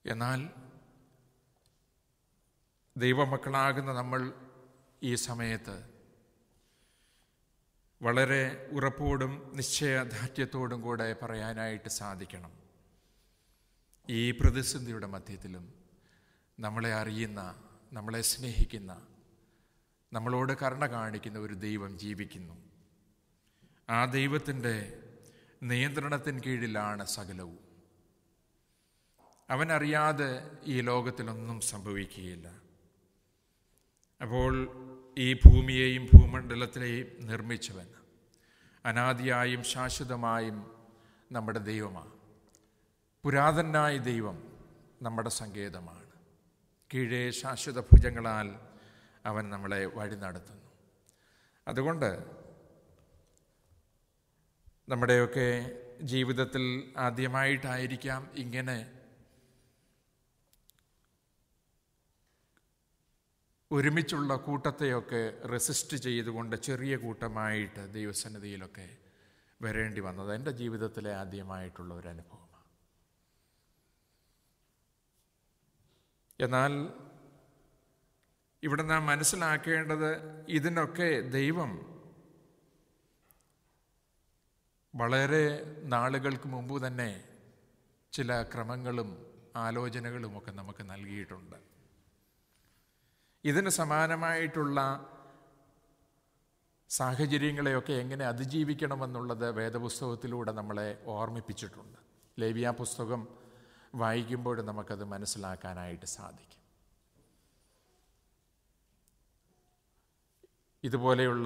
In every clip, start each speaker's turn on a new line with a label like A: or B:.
A: എന്നാൽ ദൈവമക്കളാകുന്ന നമ്മൾ ഈ സമയത്ത് വളരെ ഉറപ്പോടും നിശ്ചയദാർഢ്യത്തോടും കൂടെ പറയാനായിട്ട് സാധിക്കണം ഈ പ്രതിസന്ധിയുടെ മധ്യത്തിലും നമ്മളെ അറിയുന്ന നമ്മളെ സ്നേഹിക്കുന്ന നമ്മളോട് കരുണ കാണിക്കുന്ന ഒരു ദൈവം ജീവിക്കുന്നു ആ ദൈവത്തിൻ്റെ നിയന്ത്രണത്തിന് കീഴിലാണ് സകലവും അവനറിയാതെ ഈ ലോകത്തിലൊന്നും സംഭവിക്കുകയില്ല അപ്പോൾ ഈ ഭൂമിയെയും ഭൂമണ്ഡലത്തിലെയും നിർമ്മിച്ചവൻ അനാദിയായും ശാശ്വതമായും നമ്മുടെ ദൈവമാണ് പുരാതനായ ദൈവം നമ്മുടെ സങ്കേതമാണ് കീഴേ ശാശ്വത ഭുജങ്ങളാൽ അവൻ നമ്മളെ വഴി നടത്തുന്നു അതുകൊണ്ട് നമ്മുടെയൊക്കെ ജീവിതത്തിൽ ആദ്യമായിട്ടായിരിക്കാം ഇങ്ങനെ ഒരുമിച്ചുള്ള കൂട്ടത്തെയൊക്കെ റെസിസ്റ്റ് ചെയ്തുകൊണ്ട് ചെറിയ കൂട്ടമായിട്ട് ദൈവസന്നിധിയിലൊക്കെ വരേണ്ടി വന്നത് എൻ്റെ ജീവിതത്തിലെ ആദ്യമായിട്ടുള്ള ഒരു അനുഭവമാണ് എന്നാൽ ഇവിടെ നാം മനസ്സിലാക്കേണ്ടത് ഇതിനൊക്കെ ദൈവം വളരെ നാളുകൾക്ക് മുമ്പ് തന്നെ ചില ക്രമങ്ങളും ആലോചനകളുമൊക്കെ നമുക്ക് നൽകിയിട്ടുണ്ട് ഇതിന് സമാനമായിട്ടുള്ള സാഹചര്യങ്ങളെയൊക്കെ എങ്ങനെ അതിജീവിക്കണമെന്നുള്ളത് വേദപുസ്തകത്തിലൂടെ നമ്മളെ ഓർമ്മിപ്പിച്ചിട്ടുണ്ട് ലേവിയ പുസ്തകം വായിക്കുമ്പോൾ നമുക്കത് മനസ്സിലാക്കാനായിട്ട് സാധിക്കും ഇതുപോലെയുള്ള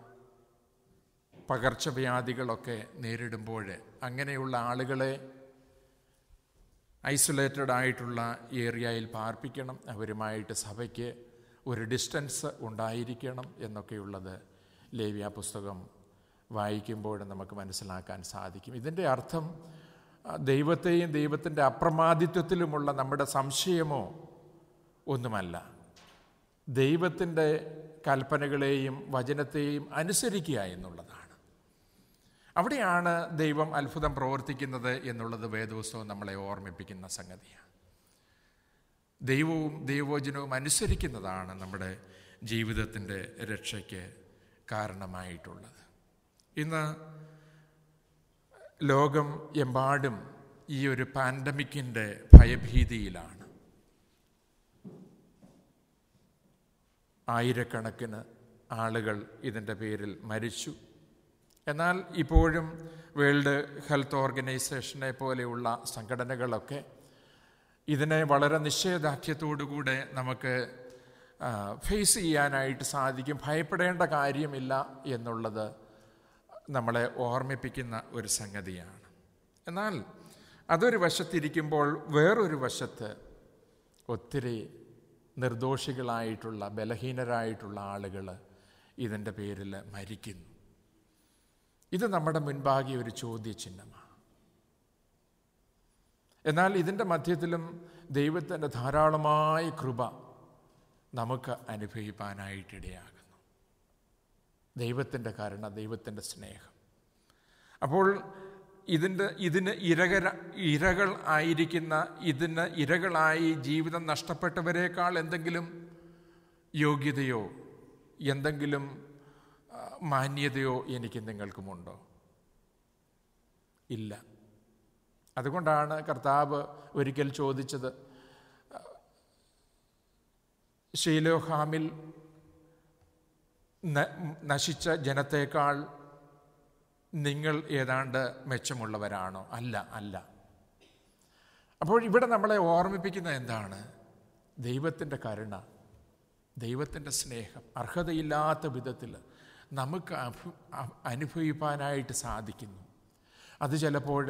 A: പകർച്ചവ്യാധികളൊക്കെ നേരിടുമ്പോൾ അങ്ങനെയുള്ള ആളുകളെ ഐസൊലേറ്റഡ് ആയിട്ടുള്ള ഏരിയയിൽ പാർപ്പിക്കണം അവരുമായിട്ട് സഭയ്ക്ക് ഒരു ഡിസ്റ്റൻസ് ഉണ്ടായിരിക്കണം എന്നൊക്കെയുള്ളത് ലേവ്യ പുസ്തകം വായിക്കുമ്പോൾ നമുക്ക് മനസ്സിലാക്കാൻ സാധിക്കും ഇതിൻ്റെ അർത്ഥം ദൈവത്തെയും ദൈവത്തിൻ്റെ അപ്രമാദിത്വത്തിലുമുള്ള നമ്മുടെ സംശയമോ ഒന്നുമല്ല ദൈവത്തിൻ്റെ കൽപ്പനകളെയും വചനത്തെയും അനുസരിക്കുക എന്നുള്ളതാണ് അവിടെയാണ് ദൈവം അത്ഭുതം പ്രവർത്തിക്കുന്നത് എന്നുള്ളത് വേദപുസ്തകം നമ്മളെ ഓർമ്മിപ്പിക്കുന്ന സംഗതിയാണ് ദൈവവും ദൈവവചനവും അനുസരിക്കുന്നതാണ് നമ്മുടെ ജീവിതത്തിൻ്റെ രക്ഷയ്ക്ക് കാരണമായിട്ടുള്ളത് ഇന്ന് ലോകം എമ്പാടും ഈ ഒരു പാൻഡമിക്കിൻ്റെ ഭയഭീതിയിലാണ് ആയിരക്കണക്കിന് ആളുകൾ ഇതിൻ്റെ പേരിൽ മരിച്ചു എന്നാൽ ഇപ്പോഴും വേൾഡ് ഹെൽത്ത് ഓർഗനൈസേഷനെ പോലെയുള്ള സംഘടനകളൊക്കെ ഇതിനെ വളരെ നിശ്ചയദാർഢ്യത്തോടുകൂടെ നമുക്ക് ഫേസ് ചെയ്യാനായിട്ട് സാധിക്കും ഭയപ്പെടേണ്ട കാര്യമില്ല എന്നുള്ളത് നമ്മളെ ഓർമ്മിപ്പിക്കുന്ന ഒരു സംഗതിയാണ് എന്നാൽ അതൊരു വശത്തിരിക്കുമ്പോൾ വേറൊരു വശത്ത് ഒത്തിരി നിർദോഷികളായിട്ടുള്ള ബലഹീനരായിട്ടുള്ള ആളുകൾ ഇതിൻ്റെ പേരിൽ മരിക്കുന്നു ഇത് നമ്മുടെ മുൻപാകെ ഒരു ചോദ്യചിഹ്നമാണ് എന്നാൽ ഇതിൻ്റെ മധ്യത്തിലും ദൈവത്തിൻ്റെ ധാരാളമായ കൃപ നമുക്ക് അനുഭവിപ്പാനായിട്ടിടയാകുന്നു ദൈവത്തിൻ്റെ കരുണ ദൈവത്തിൻ്റെ സ്നേഹം അപ്പോൾ ഇതിൻ്റെ ഇതിന് ഇരകര ഇരകൾ ആയിരിക്കുന്ന ഇതിന് ഇരകളായി ജീവിതം നഷ്ടപ്പെട്ടവരെക്കാൾ എന്തെങ്കിലും യോഗ്യതയോ എന്തെങ്കിലും മാന്യതയോ എനിക്ക് നിങ്ങൾക്കുമുണ്ടോ ഇല്ല അതുകൊണ്ടാണ് കർത്താവ് ഒരിക്കൽ ചോദിച്ചത് ഷീലോഹാമിൽ നശിച്ച ജനത്തേക്കാൾ നിങ്ങൾ ഏതാണ്ട് മെച്ചമുള്ളവരാണോ അല്ല അല്ല അപ്പോൾ ഇവിടെ നമ്മളെ ഓർമ്മിപ്പിക്കുന്ന എന്താണ് ദൈവത്തിൻ്റെ കരുണ ദൈവത്തിൻ്റെ സ്നേഹം അർഹതയില്ലാത്ത വിധത്തിൽ നമുക്ക് അനുഭവിപ്പാനായിട്ട് സാധിക്കുന്നു അത് ചിലപ്പോൾ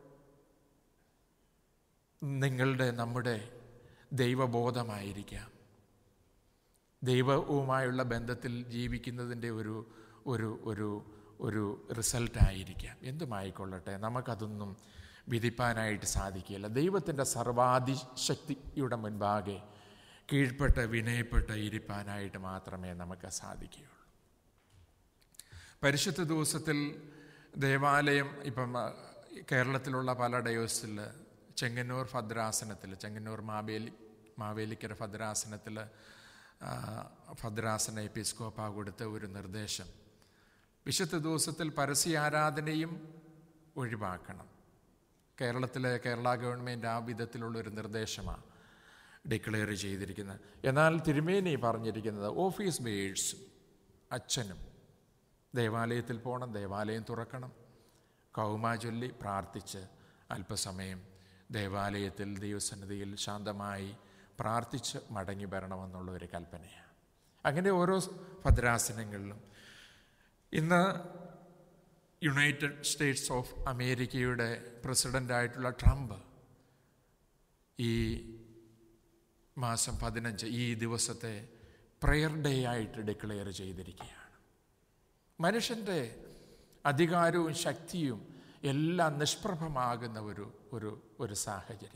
A: നിങ്ങളുടെ നമ്മുടെ ദൈവബോധമായിരിക്കാം ദൈവവുമായുള്ള ബന്ധത്തിൽ ജീവിക്കുന്നതിൻ്റെ ഒരു ഒരു ഒരു ഒരു റിസൾട്ടായിരിക്കാം എന്തുമായിക്കൊള്ളട്ടെ നമുക്കതൊന്നും വിധിപ്പാനായിട്ട് സാധിക്കില്ല ദൈവത്തിൻ്റെ സർവാധിശക്തിയുടെ മുൻപാകെ കീഴ്പ്പെട്ട് വിനയപ്പെട്ട് ഇരിപ്പാനായിട്ട് മാത്രമേ നമുക്ക് സാധിക്കുകയുള്ളൂ പരിശുദ്ധ ദിവസത്തിൽ ദേവാലയം ഇപ്പം കേരളത്തിലുള്ള പല ഡയോസിൽ ചെങ്ങന്നൂർ ഭദ്രാസനത്തിൽ ചെങ്ങന്നൂർ മാവേലി മാവേലിക്കര ഭദ്രാസനത്തിൽ ഭദ്രാസന എപ്പിസ്കോപ്പ കൊടുത്ത ഒരു നിർദ്ദേശം വിശുദ്ധ ദിവസത്തിൽ പരസ്യ ആരാധനയും ഒഴിവാക്കണം കേരളത്തിലെ കേരള ഗവൺമെൻറ് ആ വിധത്തിലുള്ള ഒരു നിർദ്ദേശമാണ് ഡിക്ലെയർ ചെയ്തിരിക്കുന്നത് എന്നാൽ തിരുമേനി പറഞ്ഞിരിക്കുന്നത് ഓഫീസ് ബേഴ്സും അച്ഛനും ദേവാലയത്തിൽ പോകണം ദേവാലയം തുറക്കണം കൗമ ചൊല്ലി പ്രാർത്ഥിച്ച് അല്പസമയം ദേവാലയത്തിൽ ദൈവസന്നിധിയിൽ ശാന്തമായി പ്രാർത്ഥിച്ച് മടങ്ങി വരണമെന്നുള്ള ഒരു കൽപ്പനയാണ് അങ്ങനെ ഓരോ ഭദ്രാസനങ്ങളിലും ഇന്ന് യുണൈറ്റഡ് സ്റ്റേറ്റ്സ് ഓഫ് അമേരിക്കയുടെ പ്രസിഡൻ്റായിട്ടുള്ള ട്രംപ് ഈ മാസം പതിനഞ്ച് ഈ ദിവസത്തെ പ്രെയർ ഡേ ആയിട്ട് ഡിക്ലെയർ ചെയ്തിരിക്കുകയാണ് മനുഷ്യൻ്റെ അധികാരവും ശക്തിയും എല്ലാം നിഷ്പ്രഭമാകുന്ന ഒരു ഒരു ഒരു സാഹചര്യമാണ്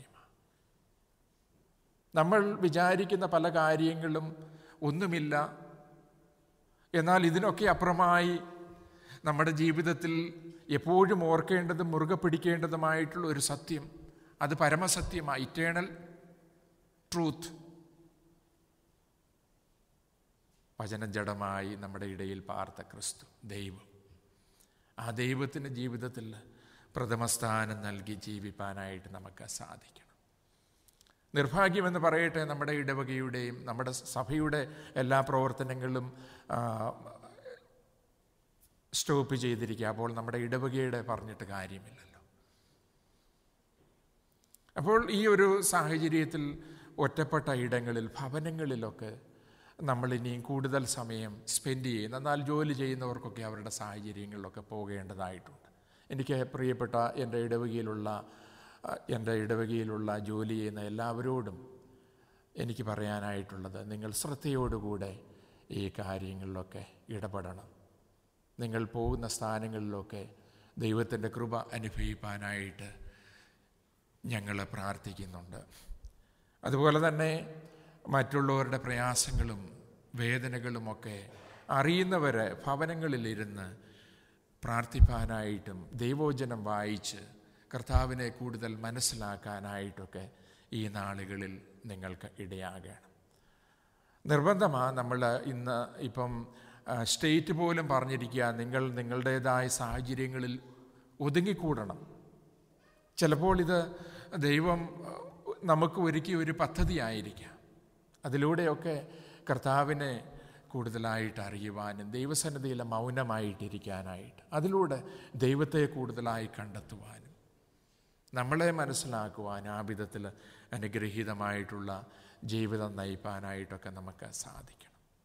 A: നമ്മൾ വിചാരിക്കുന്ന പല കാര്യങ്ങളും ഒന്നുമില്ല എന്നാൽ ഇതിനൊക്കെ അപ്പുറമായി നമ്മുടെ ജീവിതത്തിൽ എപ്പോഴും ഓർക്കേണ്ടതും മുറുകെ പിടിക്കേണ്ടതുമായിട്ടുള്ള ഒരു സത്യം അത് പരമസത്യമാണ് ഇറ്റേണൽ ട്രൂത്ത് വചനജടമായി നമ്മുടെ ഇടയിൽ പാർത്ത ക്രിസ്തു ദൈവം ആ ദൈവത്തിൻ്റെ ജീവിതത്തിൽ പ്രഥമസ്ഥാനം നൽകി ജീവിപ്പാനായിട്ട് നമുക്ക് സാധിക്കണം നിർഭാഗ്യമെന്ന് പറയട്ടെ നമ്മുടെ ഇടവകയുടെയും നമ്മുടെ സഭയുടെ എല്ലാ പ്രവർത്തനങ്ങളും സ്റ്റോപ്പ് ചെയ്തിരിക്കുക അപ്പോൾ നമ്മുടെ ഇടവകയുടെ പറഞ്ഞിട്ട് കാര്യമില്ലല്ലോ അപ്പോൾ ഈ ഒരു സാഹചര്യത്തിൽ ഒറ്റപ്പെട്ട ഇടങ്ങളിൽ ഭവനങ്ങളിലൊക്കെ നമ്മൾ ഇനിയും കൂടുതൽ സമയം സ്പെൻഡ് ചെയ്യുന്ന എന്നാൽ ജോലി ചെയ്യുന്നവർക്കൊക്കെ അവരുടെ സാഹചര്യങ്ങളിലൊക്കെ പോകേണ്ടതായിട്ടുണ്ട് എനിക്ക് പ്രിയപ്പെട്ട എൻ്റെ ഇടവകയിലുള്ള എൻ്റെ ഇടവകയിലുള്ള ജോലി ചെയ്യുന്ന എല്ലാവരോടും എനിക്ക് പറയാനായിട്ടുള്ളത് നിങ്ങൾ ശ്രദ്ധയോടുകൂടെ ഈ കാര്യങ്ങളിലൊക്കെ ഇടപെടണം നിങ്ങൾ പോകുന്ന സ്ഥാനങ്ങളിലൊക്കെ ദൈവത്തിൻ്റെ കൃപ അനുഭവിപ്പാനായിട്ട് ഞങ്ങൾ പ്രാർത്ഥിക്കുന്നുണ്ട് അതുപോലെ തന്നെ മറ്റുള്ളവരുടെ പ്രയാസങ്ങളും വേദനകളുമൊക്കെ അറിയുന്നവരെ ഭവനങ്ങളിലിരുന്ന് പ്രാർത്ഥിപ്പാനായിട്ടും ദൈവോചനം വായിച്ച് കർത്താവിനെ കൂടുതൽ മനസ്സിലാക്കാനായിട്ടൊക്കെ ഈ നാളുകളിൽ നിങ്ങൾക്ക് ഇടയാകണം നിർബന്ധമാണ് നമ്മൾ ഇന്ന് ഇപ്പം സ്റ്റേറ്റ് പോലും പറഞ്ഞിരിക്കുക നിങ്ങൾ നിങ്ങളുടേതായ സാഹചര്യങ്ങളിൽ ഒതുങ്ങിക്കൂടണം ചിലപ്പോൾ ഇത് ദൈവം നമുക്ക് ഒരുക്കിയ ഒരു പദ്ധതിയായിരിക്കാം അതിലൂടെയൊക്കെ കർത്താവിനെ കൂടുതലായിട്ട് അറിയുവാനും ദൈവസന്നിധിയിലെ മൗനമായിട്ടിരിക്കാനായിട്ട് അതിലൂടെ ദൈവത്തെ കൂടുതലായി കണ്ടെത്തുവാനും നമ്മളെ മനസ്സിലാക്കുവാൻ ആ വിധത്തിൽ അനുഗ്രഹീതമായിട്ടുള്ള ജീവിതം നയിപ്പാനായിട്ടൊക്കെ നമുക്ക് സാധിക്കണം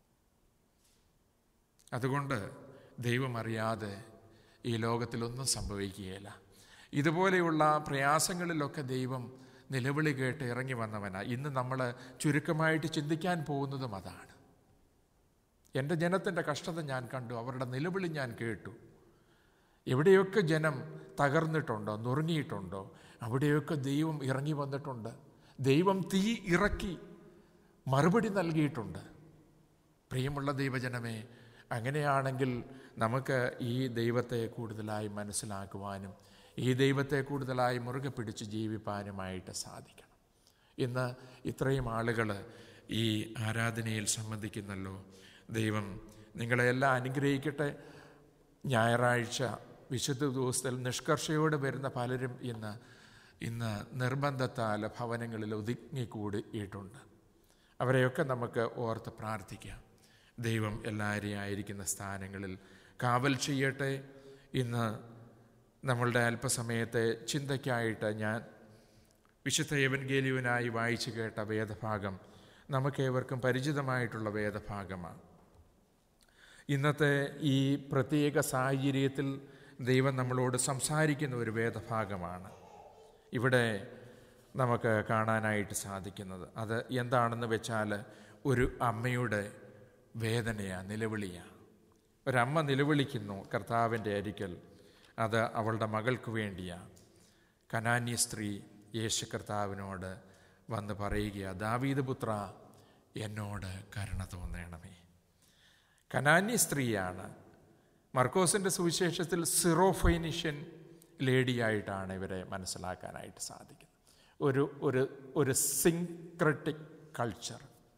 A: അതുകൊണ്ട് ദൈവം അറിയാതെ ഈ ലോകത്തിലൊന്നും സംഭവിക്കുകയില്ല ഇതുപോലെയുള്ള പ്രയാസങ്ങളിലൊക്കെ ദൈവം നിലവിളി കേട്ട് ഇറങ്ങി വന്നവനാണ് ഇന്ന് നമ്മൾ ചുരുക്കമായിട്ട് ചിന്തിക്കാൻ പോകുന്നതും അതാണ് എൻ്റെ ജനത്തിൻ്റെ കഷ്ടത ഞാൻ കണ്ടു അവരുടെ നിലവിളി ഞാൻ കേട്ടു എവിടെയൊക്കെ ജനം തകർന്നിട്ടുണ്ടോ നുറുങ്ങിയിട്ടുണ്ടോ അവിടെയൊക്കെ ദൈവം ഇറങ്ങി വന്നിട്ടുണ്ട് ദൈവം തീ ഇറക്കി മറുപടി നൽകിയിട്ടുണ്ട് പ്രിയമുള്ള ദൈവജനമേ അങ്ങനെയാണെങ്കിൽ നമുക്ക് ഈ ദൈവത്തെ കൂടുതലായി മനസ്സിലാക്കുവാനും ഈ ദൈവത്തെ കൂടുതലായി മുറുകെ പിടിച്ച് ജീവിപ്പാനുമായിട്ട് സാധിക്കണം ഇന്ന് ഇത്രയും ആളുകൾ ഈ ആരാധനയിൽ സംബന്ധിക്കുന്നല്ലോ ദൈവം നിങ്ങളെല്ലാം അനുഗ്രഹിക്കട്ടെ ഞായറാഴ്ച വിശുദ്ധ ദിവസത്തിൽ നിഷ്കർഷയോടെ വരുന്ന പലരും ഇന്ന് ഇന്ന് നിർബന്ധത്താൽ ഭവനങ്ങളിൽ ഒതുങ്ങിക്കൂടിയിട്ടുണ്ട് അവരെയൊക്കെ നമുക്ക് ഓർത്ത് പ്രാർത്ഥിക്കാം ദൈവം എല്ലാവരെയും ആയിരിക്കുന്ന സ്ഥാനങ്ങളിൽ കാവൽ ചെയ്യട്ടെ ഇന്ന് നമ്മളുടെ അല്പസമയത്തെ ചിന്തയ്ക്കായിട്ട് ഞാൻ വിശുദ്ധ യവൻഗേലിയുവിനായി വായിച്ചു കേട്ട വേദഭാഗം നമുക്കേവർക്കും പരിചിതമായിട്ടുള്ള വേദഭാഗമാണ് ഇന്നത്തെ ഈ പ്രത്യേക സാഹചര്യത്തിൽ ദൈവം നമ്മളോട് സംസാരിക്കുന്ന ഒരു വേദഭാഗമാണ് ഇവിടെ നമുക്ക് കാണാനായിട്ട് സാധിക്കുന്നത് അത് എന്താണെന്ന് വെച്ചാൽ ഒരു അമ്മയുടെ വേദനയാണ് നിലവിളിയാണ് ഒരമ്മ നിലവിളിക്കുന്നു കർത്താവിൻ്റെ അരിക്കൽ അത് അവളുടെ മകൾക്ക് വേണ്ടിയാണ് കനാന്യ സ്ത്രീ യേശു കർത്താവിനോട് വന്ന് പറയുക ദാവീദ് പുത്ര എന്നോട് കരുണ തോന്നണമേ കനാന്യ സ്ത്രീയാണ് മർക്കോസിൻ്റെ സുവിശേഷത്തിൽ സിറോഫൈനിഷ്യൻ ലേഡിയായിട്ടാണ് ഇവരെ മനസ്സിലാക്കാനായിട്ട് സാധിക്കുന്നത് ഒരു ഒരു ഒരു സിങ്ക്രട്ടിക് കൾച്ചർ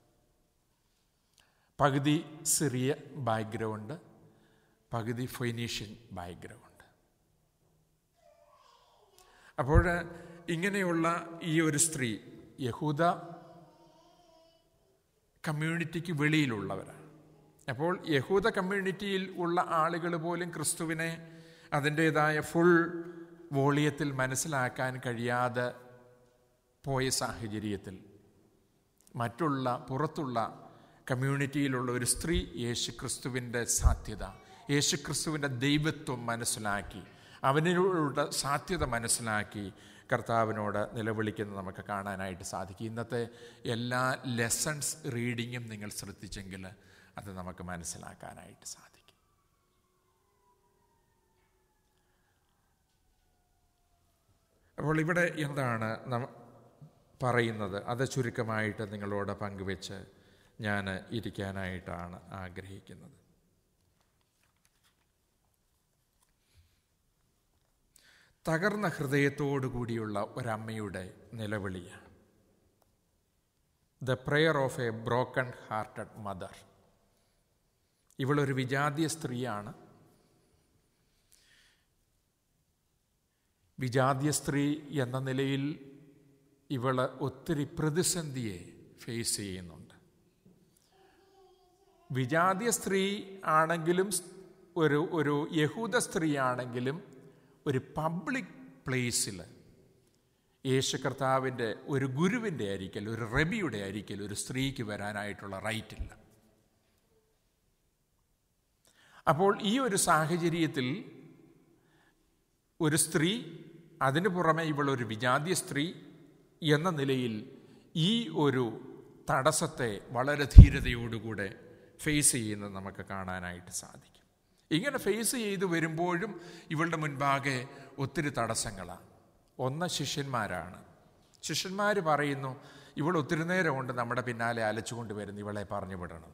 A: പകുതി സിറിയ ബാക്ക്ഗ്രൗണ്ട് പകുതി ഫൊയ്നീഷ്യൻ ബാക്ക്ഗ്രൗണ്ട് അപ്പോൾ ഇങ്ങനെയുള്ള ഈ ഒരു സ്ത്രീ യഹൂദ കമ്മ്യൂണിറ്റിക്ക് വെളിയിലുള്ളവരാണ് അപ്പോൾ യഹൂദ കമ്മ്യൂണിറ്റിയിൽ ഉള്ള ആളുകൾ പോലും ക്രിസ്തുവിനെ അതിൻ്റേതായ ഫുൾ വോളിയത്തിൽ മനസ്സിലാക്കാൻ കഴിയാതെ പോയ സാഹചര്യത്തിൽ മറ്റുള്ള പുറത്തുള്ള കമ്മ്യൂണിറ്റിയിലുള്ള ഒരു സ്ത്രീ യേശു ക്രിസ്തുവിൻ്റെ സാധ്യത യേശു ക്രിസ്തുവിൻ്റെ ദൈവത്വം മനസ്സിലാക്കി അവനിലൂടെ സാധ്യത മനസ്സിലാക്കി കർത്താവിനോട് നിലവിളിക്കുന്നത് നമുക്ക് കാണാനായിട്ട് സാധിക്കും ഇന്നത്തെ എല്ലാ ലെസൺസ് റീഡിങ്ങും നിങ്ങൾ ശ്രദ്ധിച്ചെങ്കിൽ അത് നമുക്ക് മനസ്സിലാക്കാനായിട്ട് സാധിക്കും അപ്പോൾ ഇവിടെ എന്താണ് നം പറയുന്നത് അത് ചുരുക്കമായിട്ട് നിങ്ങളോട് പങ്കുവെച്ച് ഞാൻ ഇരിക്കാനായിട്ടാണ് ആഗ്രഹിക്കുന്നത് തകർന്ന ഹൃദയത്തോടു കൂടിയുള്ള ഒരമ്മയുടെ നിലവിളിയാണ് the prayer of a broken hearted mother ഇവളൊരു വിജാതീയ സ്ത്രീയാണ് വിജാതീയ സ്ത്രീ എന്ന നിലയിൽ ഇവൾ ഒത്തിരി പ്രതിസന്ധിയെ ഫേസ് ചെയ്യുന്നുണ്ട് വിജാതീയ സ്ത്രീ ആണെങ്കിലും ഒരു ഒരു യഹൂദ സ്ത്രീ ആണെങ്കിലും ഒരു പബ്ലിക് പ്ലേസിൽ യേശു കർത്താവിൻ്റെ ഒരു ഗുരുവിൻ്റെ അരിക്കൽ ഒരു റബിയുടെ അരിക്കൽ ഒരു സ്ത്രീക്ക് വരാനായിട്ടുള്ള റൈറ്റ് ഇല്ല അപ്പോൾ ഈ ഒരു സാഹചര്യത്തിൽ ഒരു സ്ത്രീ അതിനു പുറമെ ഇവൾ ഒരു വിജാതീയ സ്ത്രീ എന്ന നിലയിൽ ഈ ഒരു തടസ്സത്തെ വളരെ ധീരതയോടുകൂടെ ഫേസ് ചെയ്യുന്നത് നമുക്ക് കാണാനായിട്ട് സാധിക്കും ഇങ്ങനെ ഫേസ് ചെയ്ത് വരുമ്പോഴും ഇവളുടെ മുൻപാകെ ഒത്തിരി തടസ്സങ്ങളാണ് ഒന്ന് ശിഷ്യന്മാരാണ് ശിഷ്യന്മാർ പറയുന്നു ഇവൾ ഒത്തിരി നേരം കൊണ്ട് നമ്മുടെ പിന്നാലെ അലച്ചുകൊണ്ട് വരുന്നു ഇവളെ പറഞ്ഞു വിടണം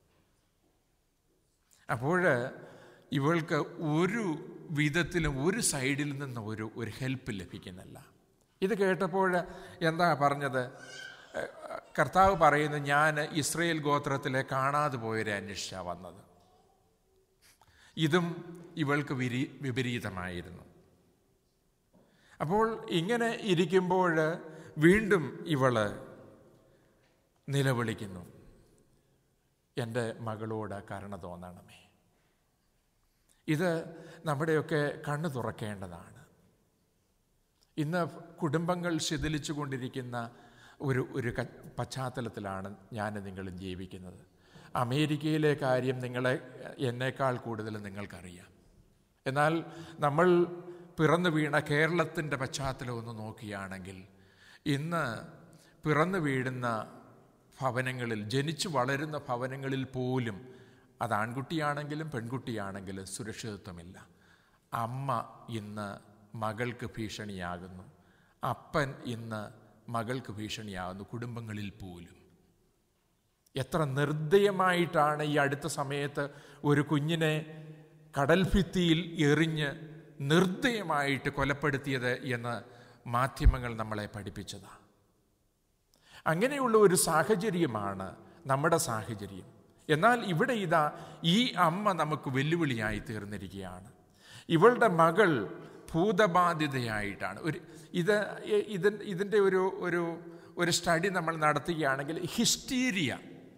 A: അപ്പോൾ ഇവൾക്ക് ഒരു വിധത്തിലും ഒരു സൈഡിൽ നിന്ന് ഒരു ഒരു ഹെൽപ്പ് ലഭിക്കുന്നില്ല ഇത് കേട്ടപ്പോൾ എന്താ പറഞ്ഞത് കർത്താവ് പറയുന്നു ഞാൻ ഇസ്രയേൽ ഗോത്രത്തിലെ കാണാതെ പോയവരെ അന്വേഷിച്ചാണ് വന്നത് ഇതും ഇവൾക്ക് വിരി വിപരീതമായിരുന്നു അപ്പോൾ ഇങ്ങനെ ഇരിക്കുമ്പോൾ വീണ്ടും ഇവള് നിലവിളിക്കുന്നു എൻ്റെ മകളോട് കരുണ തോന്നണമേ ഇത് നമ്മുടെയൊക്കെ കണ്ണു തുറക്കേണ്ടതാണ് ഇന്ന് കുടുംബങ്ങൾ ശിഥിലിച്ചു കൊണ്ടിരിക്കുന്ന ഒരു ഒരു പശ്ചാത്തലത്തിലാണ് ഞാൻ നിങ്ങളും ജീവിക്കുന്നത് അമേരിക്കയിലെ കാര്യം നിങ്ങളെ എന്നേക്കാൾ കൂടുതൽ നിങ്ങൾക്കറിയാം എന്നാൽ നമ്മൾ പിറന്നു വീണ കേരളത്തിൻ്റെ പശ്ചാത്തലം ഒന്ന് നോക്കുകയാണെങ്കിൽ ഇന്ന് പിറന്നു വീഴുന്ന ഭവനങ്ങളിൽ ജനിച്ചു വളരുന്ന ഭവനങ്ങളിൽ പോലും അത് ആൺകുട്ടിയാണെങ്കിലും പെൺകുട്ടിയാണെങ്കിലും സുരക്ഷിതത്വമില്ല അമ്മ ഇന്ന് മകൾക്ക് ഭീഷണിയാകുന്നു അപ്പൻ ഇന്ന് മകൾക്ക് ഭീഷണിയാകുന്നു കുടുംബങ്ങളിൽ പോലും എത്ര നിർദ്ദയമായിട്ടാണ് ഈ അടുത്ത സമയത്ത് ഒരു കുഞ്ഞിനെ കടൽഭിത്തിയിൽ എറിഞ്ഞ് നിർദ്ദയമായിട്ട് കൊലപ്പെടുത്തിയത് എന്ന് മാധ്യമങ്ങൾ നമ്മളെ പഠിപ്പിച്ചതാണ് അങ്ങനെയുള്ള ഒരു സാഹചര്യമാണ് നമ്മുടെ സാഹചര്യം എന്നാൽ ഇവിടെ ഇതാ ഈ അമ്മ നമുക്ക് വെല്ലുവിളിയായി തീർന്നിരിക്കുകയാണ് ഇവളുടെ മകൾ ഭൂതബാധിതയായിട്ടാണ് ഒരു ഇത് ഇത് ഇതിൻ്റെ ഒരു ഒരു ഒരു സ്റ്റഡി നമ്മൾ നടത്തുകയാണെങ്കിൽ ഹിസ്റ്റീരിയ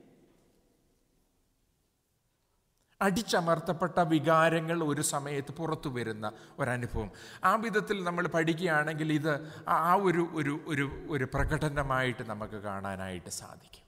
A: അടിച്ചമർത്തപ്പെട്ട വികാരങ്ങൾ ഒരു സമയത്ത് പുറത്തു വരുന്ന ഒരനുഭവം ആ വിധത്തിൽ നമ്മൾ പഠിക്കുകയാണെങ്കിൽ ഇത് ആ ഒരു ഒരു ഒരു ഒരു പ്രകടനമായിട്ട് നമുക്ക് കാണാനായിട്ട് സാധിക്കും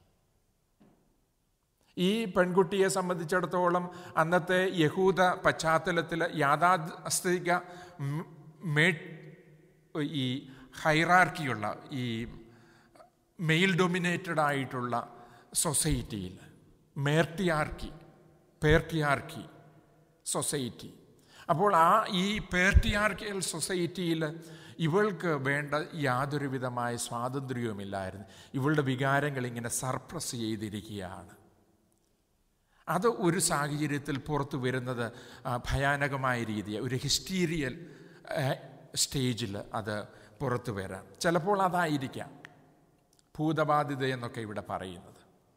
A: ഈ പെൺകുട്ടിയെ സംബന്ധിച്ചിടത്തോളം അന്നത്തെ യഹൂദ പശ്ചാത്തലത്തിൽ യാഥാസ്ഥിക മേ ഈ ഹൈറാർക്കിയുള്ള ഈ മെയിൽ ഡൊമിനേറ്റഡ് ആയിട്ടുള്ള സൊസൈറ്റിയിൽ മേർട്ടിയാർക്കി പേർട്ടിയാർക്കി സൊസൈറ്റി അപ്പോൾ ആ ഈ പേർട്ടിയാർക്കിയൽ സൊസൈറ്റിയിൽ ഇവൾക്ക് വേണ്ട യാതൊരു വിധമായ സ്വാതന്ത്ര്യവുമില്ലായിരുന്നു ഇവളുടെ വികാരങ്ങൾ ഇങ്ങനെ സർപ്രസ് ചെയ്തിരിക്കുകയാണ് അത് ഒരു സാഹചര്യത്തിൽ പുറത്തു വരുന്നത് ഭയാനകമായ രീതി ഒരു ഹിസ്റ്റീരിയൽ സ്റ്റേജിൽ അത് പുറത്തു വരാം ചിലപ്പോൾ അതായിരിക്കാം ഭൂതബാധിത എന്നൊക്കെ ഇവിടെ പറയുന്നത്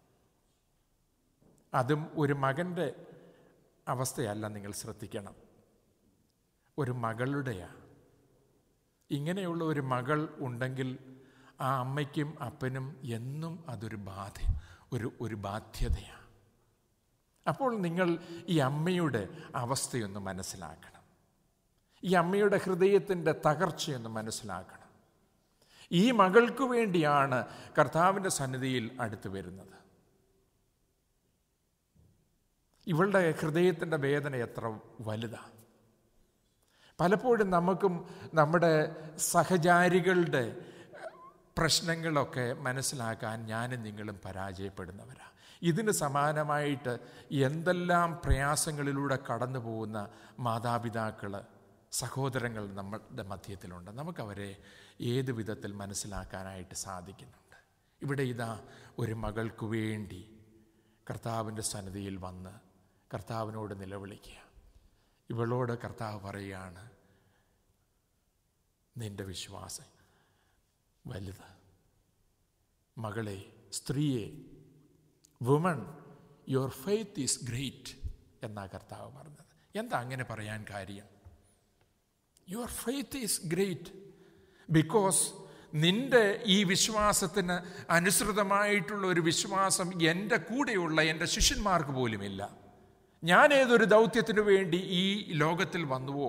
A: അതും ഒരു മകൻ്റെ അവസ്ഥയല്ല നിങ്ങൾ ശ്രദ്ധിക്കണം ഒരു മകളുടെയാ ഇങ്ങനെയുള്ള ഒരു മകൾ ഉണ്ടെങ്കിൽ ആ അമ്മയ്ക്കും അപ്പനും എന്നും അതൊരു ബാധ ഒരു ഒരു ബാധ്യതയാണ് അപ്പോൾ നിങ്ങൾ ഈ അമ്മയുടെ അവസ്ഥയൊന്ന് മനസ്സിലാക്കണം ഈ അമ്മയുടെ ഹൃദയത്തിൻ്റെ തകർച്ചയൊന്ന് മനസ്സിലാക്കണം ഈ മകൾക്ക് വേണ്ടിയാണ് കർത്താവിൻ്റെ സന്നിധിയിൽ അടുത്ത് വരുന്നത് ഇവളുടെ ഹൃദയത്തിൻ്റെ വേദന എത്ര വലുതാണ് പലപ്പോഴും നമുക്കും നമ്മുടെ സഹചാരികളുടെ പ്രശ്നങ്ങളൊക്കെ മനസ്സിലാക്കാൻ ഞാനും നിങ്ങളും പരാജയപ്പെടുന്നവരാണ് ഇതിന് സമാനമായിട്ട് എന്തെല്ലാം പ്രയാസങ്ങളിലൂടെ കടന്നു പോകുന്ന മാതാപിതാക്കൾ സഹോദരങ്ങൾ നമ്മളുടെ മധ്യത്തിലുണ്ട് നമുക്കവരെ ഏത് വിധത്തിൽ മനസ്സിലാക്കാനായിട്ട് സാധിക്കുന്നുണ്ട് ഇവിടെ ഇതാ ഒരു മകൾക്ക് വേണ്ടി കർത്താവിൻ്റെ സന്നിധിയിൽ വന്ന് കർത്താവിനോട് നിലവിളിക്കുക ഇവളോട് കർത്താവ് പറയുകയാണ് നിന്റെ വിശ്വാസം വലുത് മകളെ സ്ത്രീയെ woman your faith is great എന്നാ കർത്താവ് പറഞ്ഞത് എന്താ അങ്ങനെ പറയാൻ കാര്യം your faith is great because നിന്റെ ഈ വിശ്വാസത്തിന് അനുസൃതമായിട്ടുള്ള ഒരു വിശ്വാസം എൻ്റെ കൂടെയുള്ള എൻ്റെ ശിഷ്യന്മാർക്ക് പോലുമില്ല ഞാൻ ഏതൊരു ദൗത്യത്തിനു വേണ്ടി ഈ ലോകത്തിൽ വന്നുവോ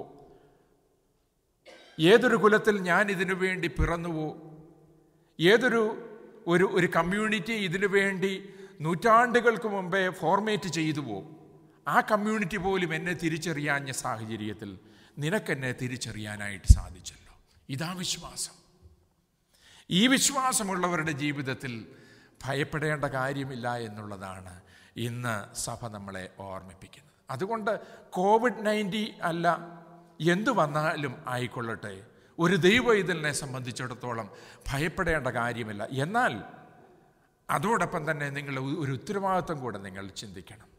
A: ഏതൊരു കുലത്തിൽ ഞാൻ ഇതിനു വേണ്ടി പിറന്നുവോ ഏതൊരു ഒരു ഒരു കമ്മ്യൂണിറ്റി ഇതിനു വേണ്ടി നൂറ്റാണ്ടുകൾക്ക് മുമ്പേ ഫോർമേറ്റ് ചെയ്തുവോ ആ കമ്മ്യൂണിറ്റി പോലും എന്നെ തിരിച്ചറിയാഞ്ഞ സാഹചര്യത്തിൽ നിനക്കെന്നെ തിരിച്ചറിയാനായിട്ട് സാധിച്ചല്ലോ ഇതാ വിശ്വാസം ഈ വിശ്വാസമുള്ളവരുടെ ജീവിതത്തിൽ ഭയപ്പെടേണ്ട കാര്യമില്ല എന്നുള്ളതാണ് ഇന്ന് സഭ നമ്മളെ ഓർമ്മിപ്പിക്കുന്നത് അതുകൊണ്ട് കോവിഡ് നയൻറ്റീൻ അല്ല എന്തു വന്നാലും ആയിക്കൊള്ളട്ടെ ഒരു ദൈവ ഇതിനെ സംബന്ധിച്ചിടത്തോളം ഭയപ്പെടേണ്ട കാര്യമില്ല എന്നാൽ അതോടൊപ്പം തന്നെ നിങ്ങൾ ഒരു ഉത്തരവാദിത്വം കൂടെ നിങ്ങൾ ചിന്തിക്കണം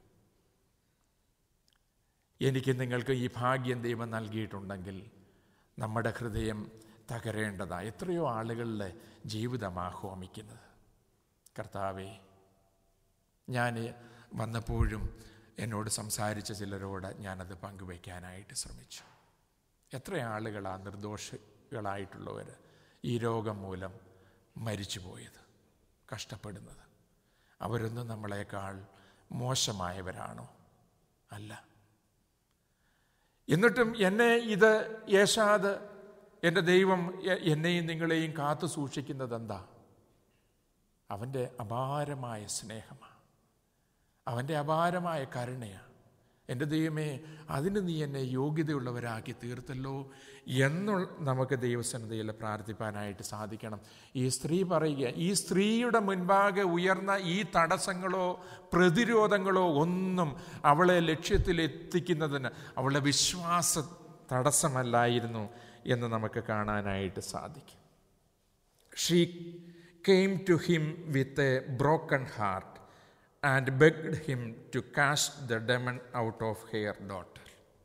A: എനിക്ക് നിങ്ങൾക്ക് ഈ ഭാഗ്യം ദൈവം നൽകിയിട്ടുണ്ടെങ്കിൽ നമ്മുടെ ഹൃദയം തകരേണ്ടതാ എത്രയോ ആളുകളുടെ ജീവിതമാണ് ഹോമിക്കുന്നത് കർത്താവേ ഞാൻ വന്നപ്പോഴും എന്നോട് സംസാരിച്ച ചിലരോട് ഞാനത് പങ്കുവയ്ക്കാനായിട്ട് ശ്രമിച്ചു എത്ര ആളുകളാണ് നിർദോഷികളായിട്ടുള്ളവർ ഈ രോഗം മൂലം മരിച്ചു പോയത് കഷ്ടപ്പെടുന്നത് അവരൊന്നും നമ്മളെക്കാൾ മോശമായവരാണോ അല്ല എന്നിട്ടും എന്നെ ഇത് യേശാത് എൻ്റെ ദൈവം എന്നെയും നിങ്ങളെയും കാത്തു സൂക്ഷിക്കുന്നത് എന്താ അവൻ്റെ അപാരമായ സ്നേഹമാണ് അവൻ്റെ അപാരമായ കരുണയാണ് എൻ്റെ ദൈവമേ അതിന് നീ എന്നെ യോഗ്യതയുള്ളവരാക്കി തീർത്തല്ലോ എന്ന് നമുക്ക് ദൈവസന്നതയിൽ പ്രാർത്ഥിപ്പാനായിട്ട് സാധിക്കണം ഈ സ്ത്രീ പറയുക ഈ സ്ത്രീയുടെ മുൻപാകെ ഉയർന്ന ഈ തടസ്സങ്ങളോ പ്രതിരോധങ്ങളോ ഒന്നും അവളെ ലക്ഷ്യത്തിലെത്തിക്കുന്നതിന് അവളുടെ വിശ്വാസ തടസ്സമല്ലായിരുന്നു എന്ന് നമുക്ക് കാണാനായിട്ട് സാധിക്കും she came to him with a broken heart and begged him to cast the demon out of her daughter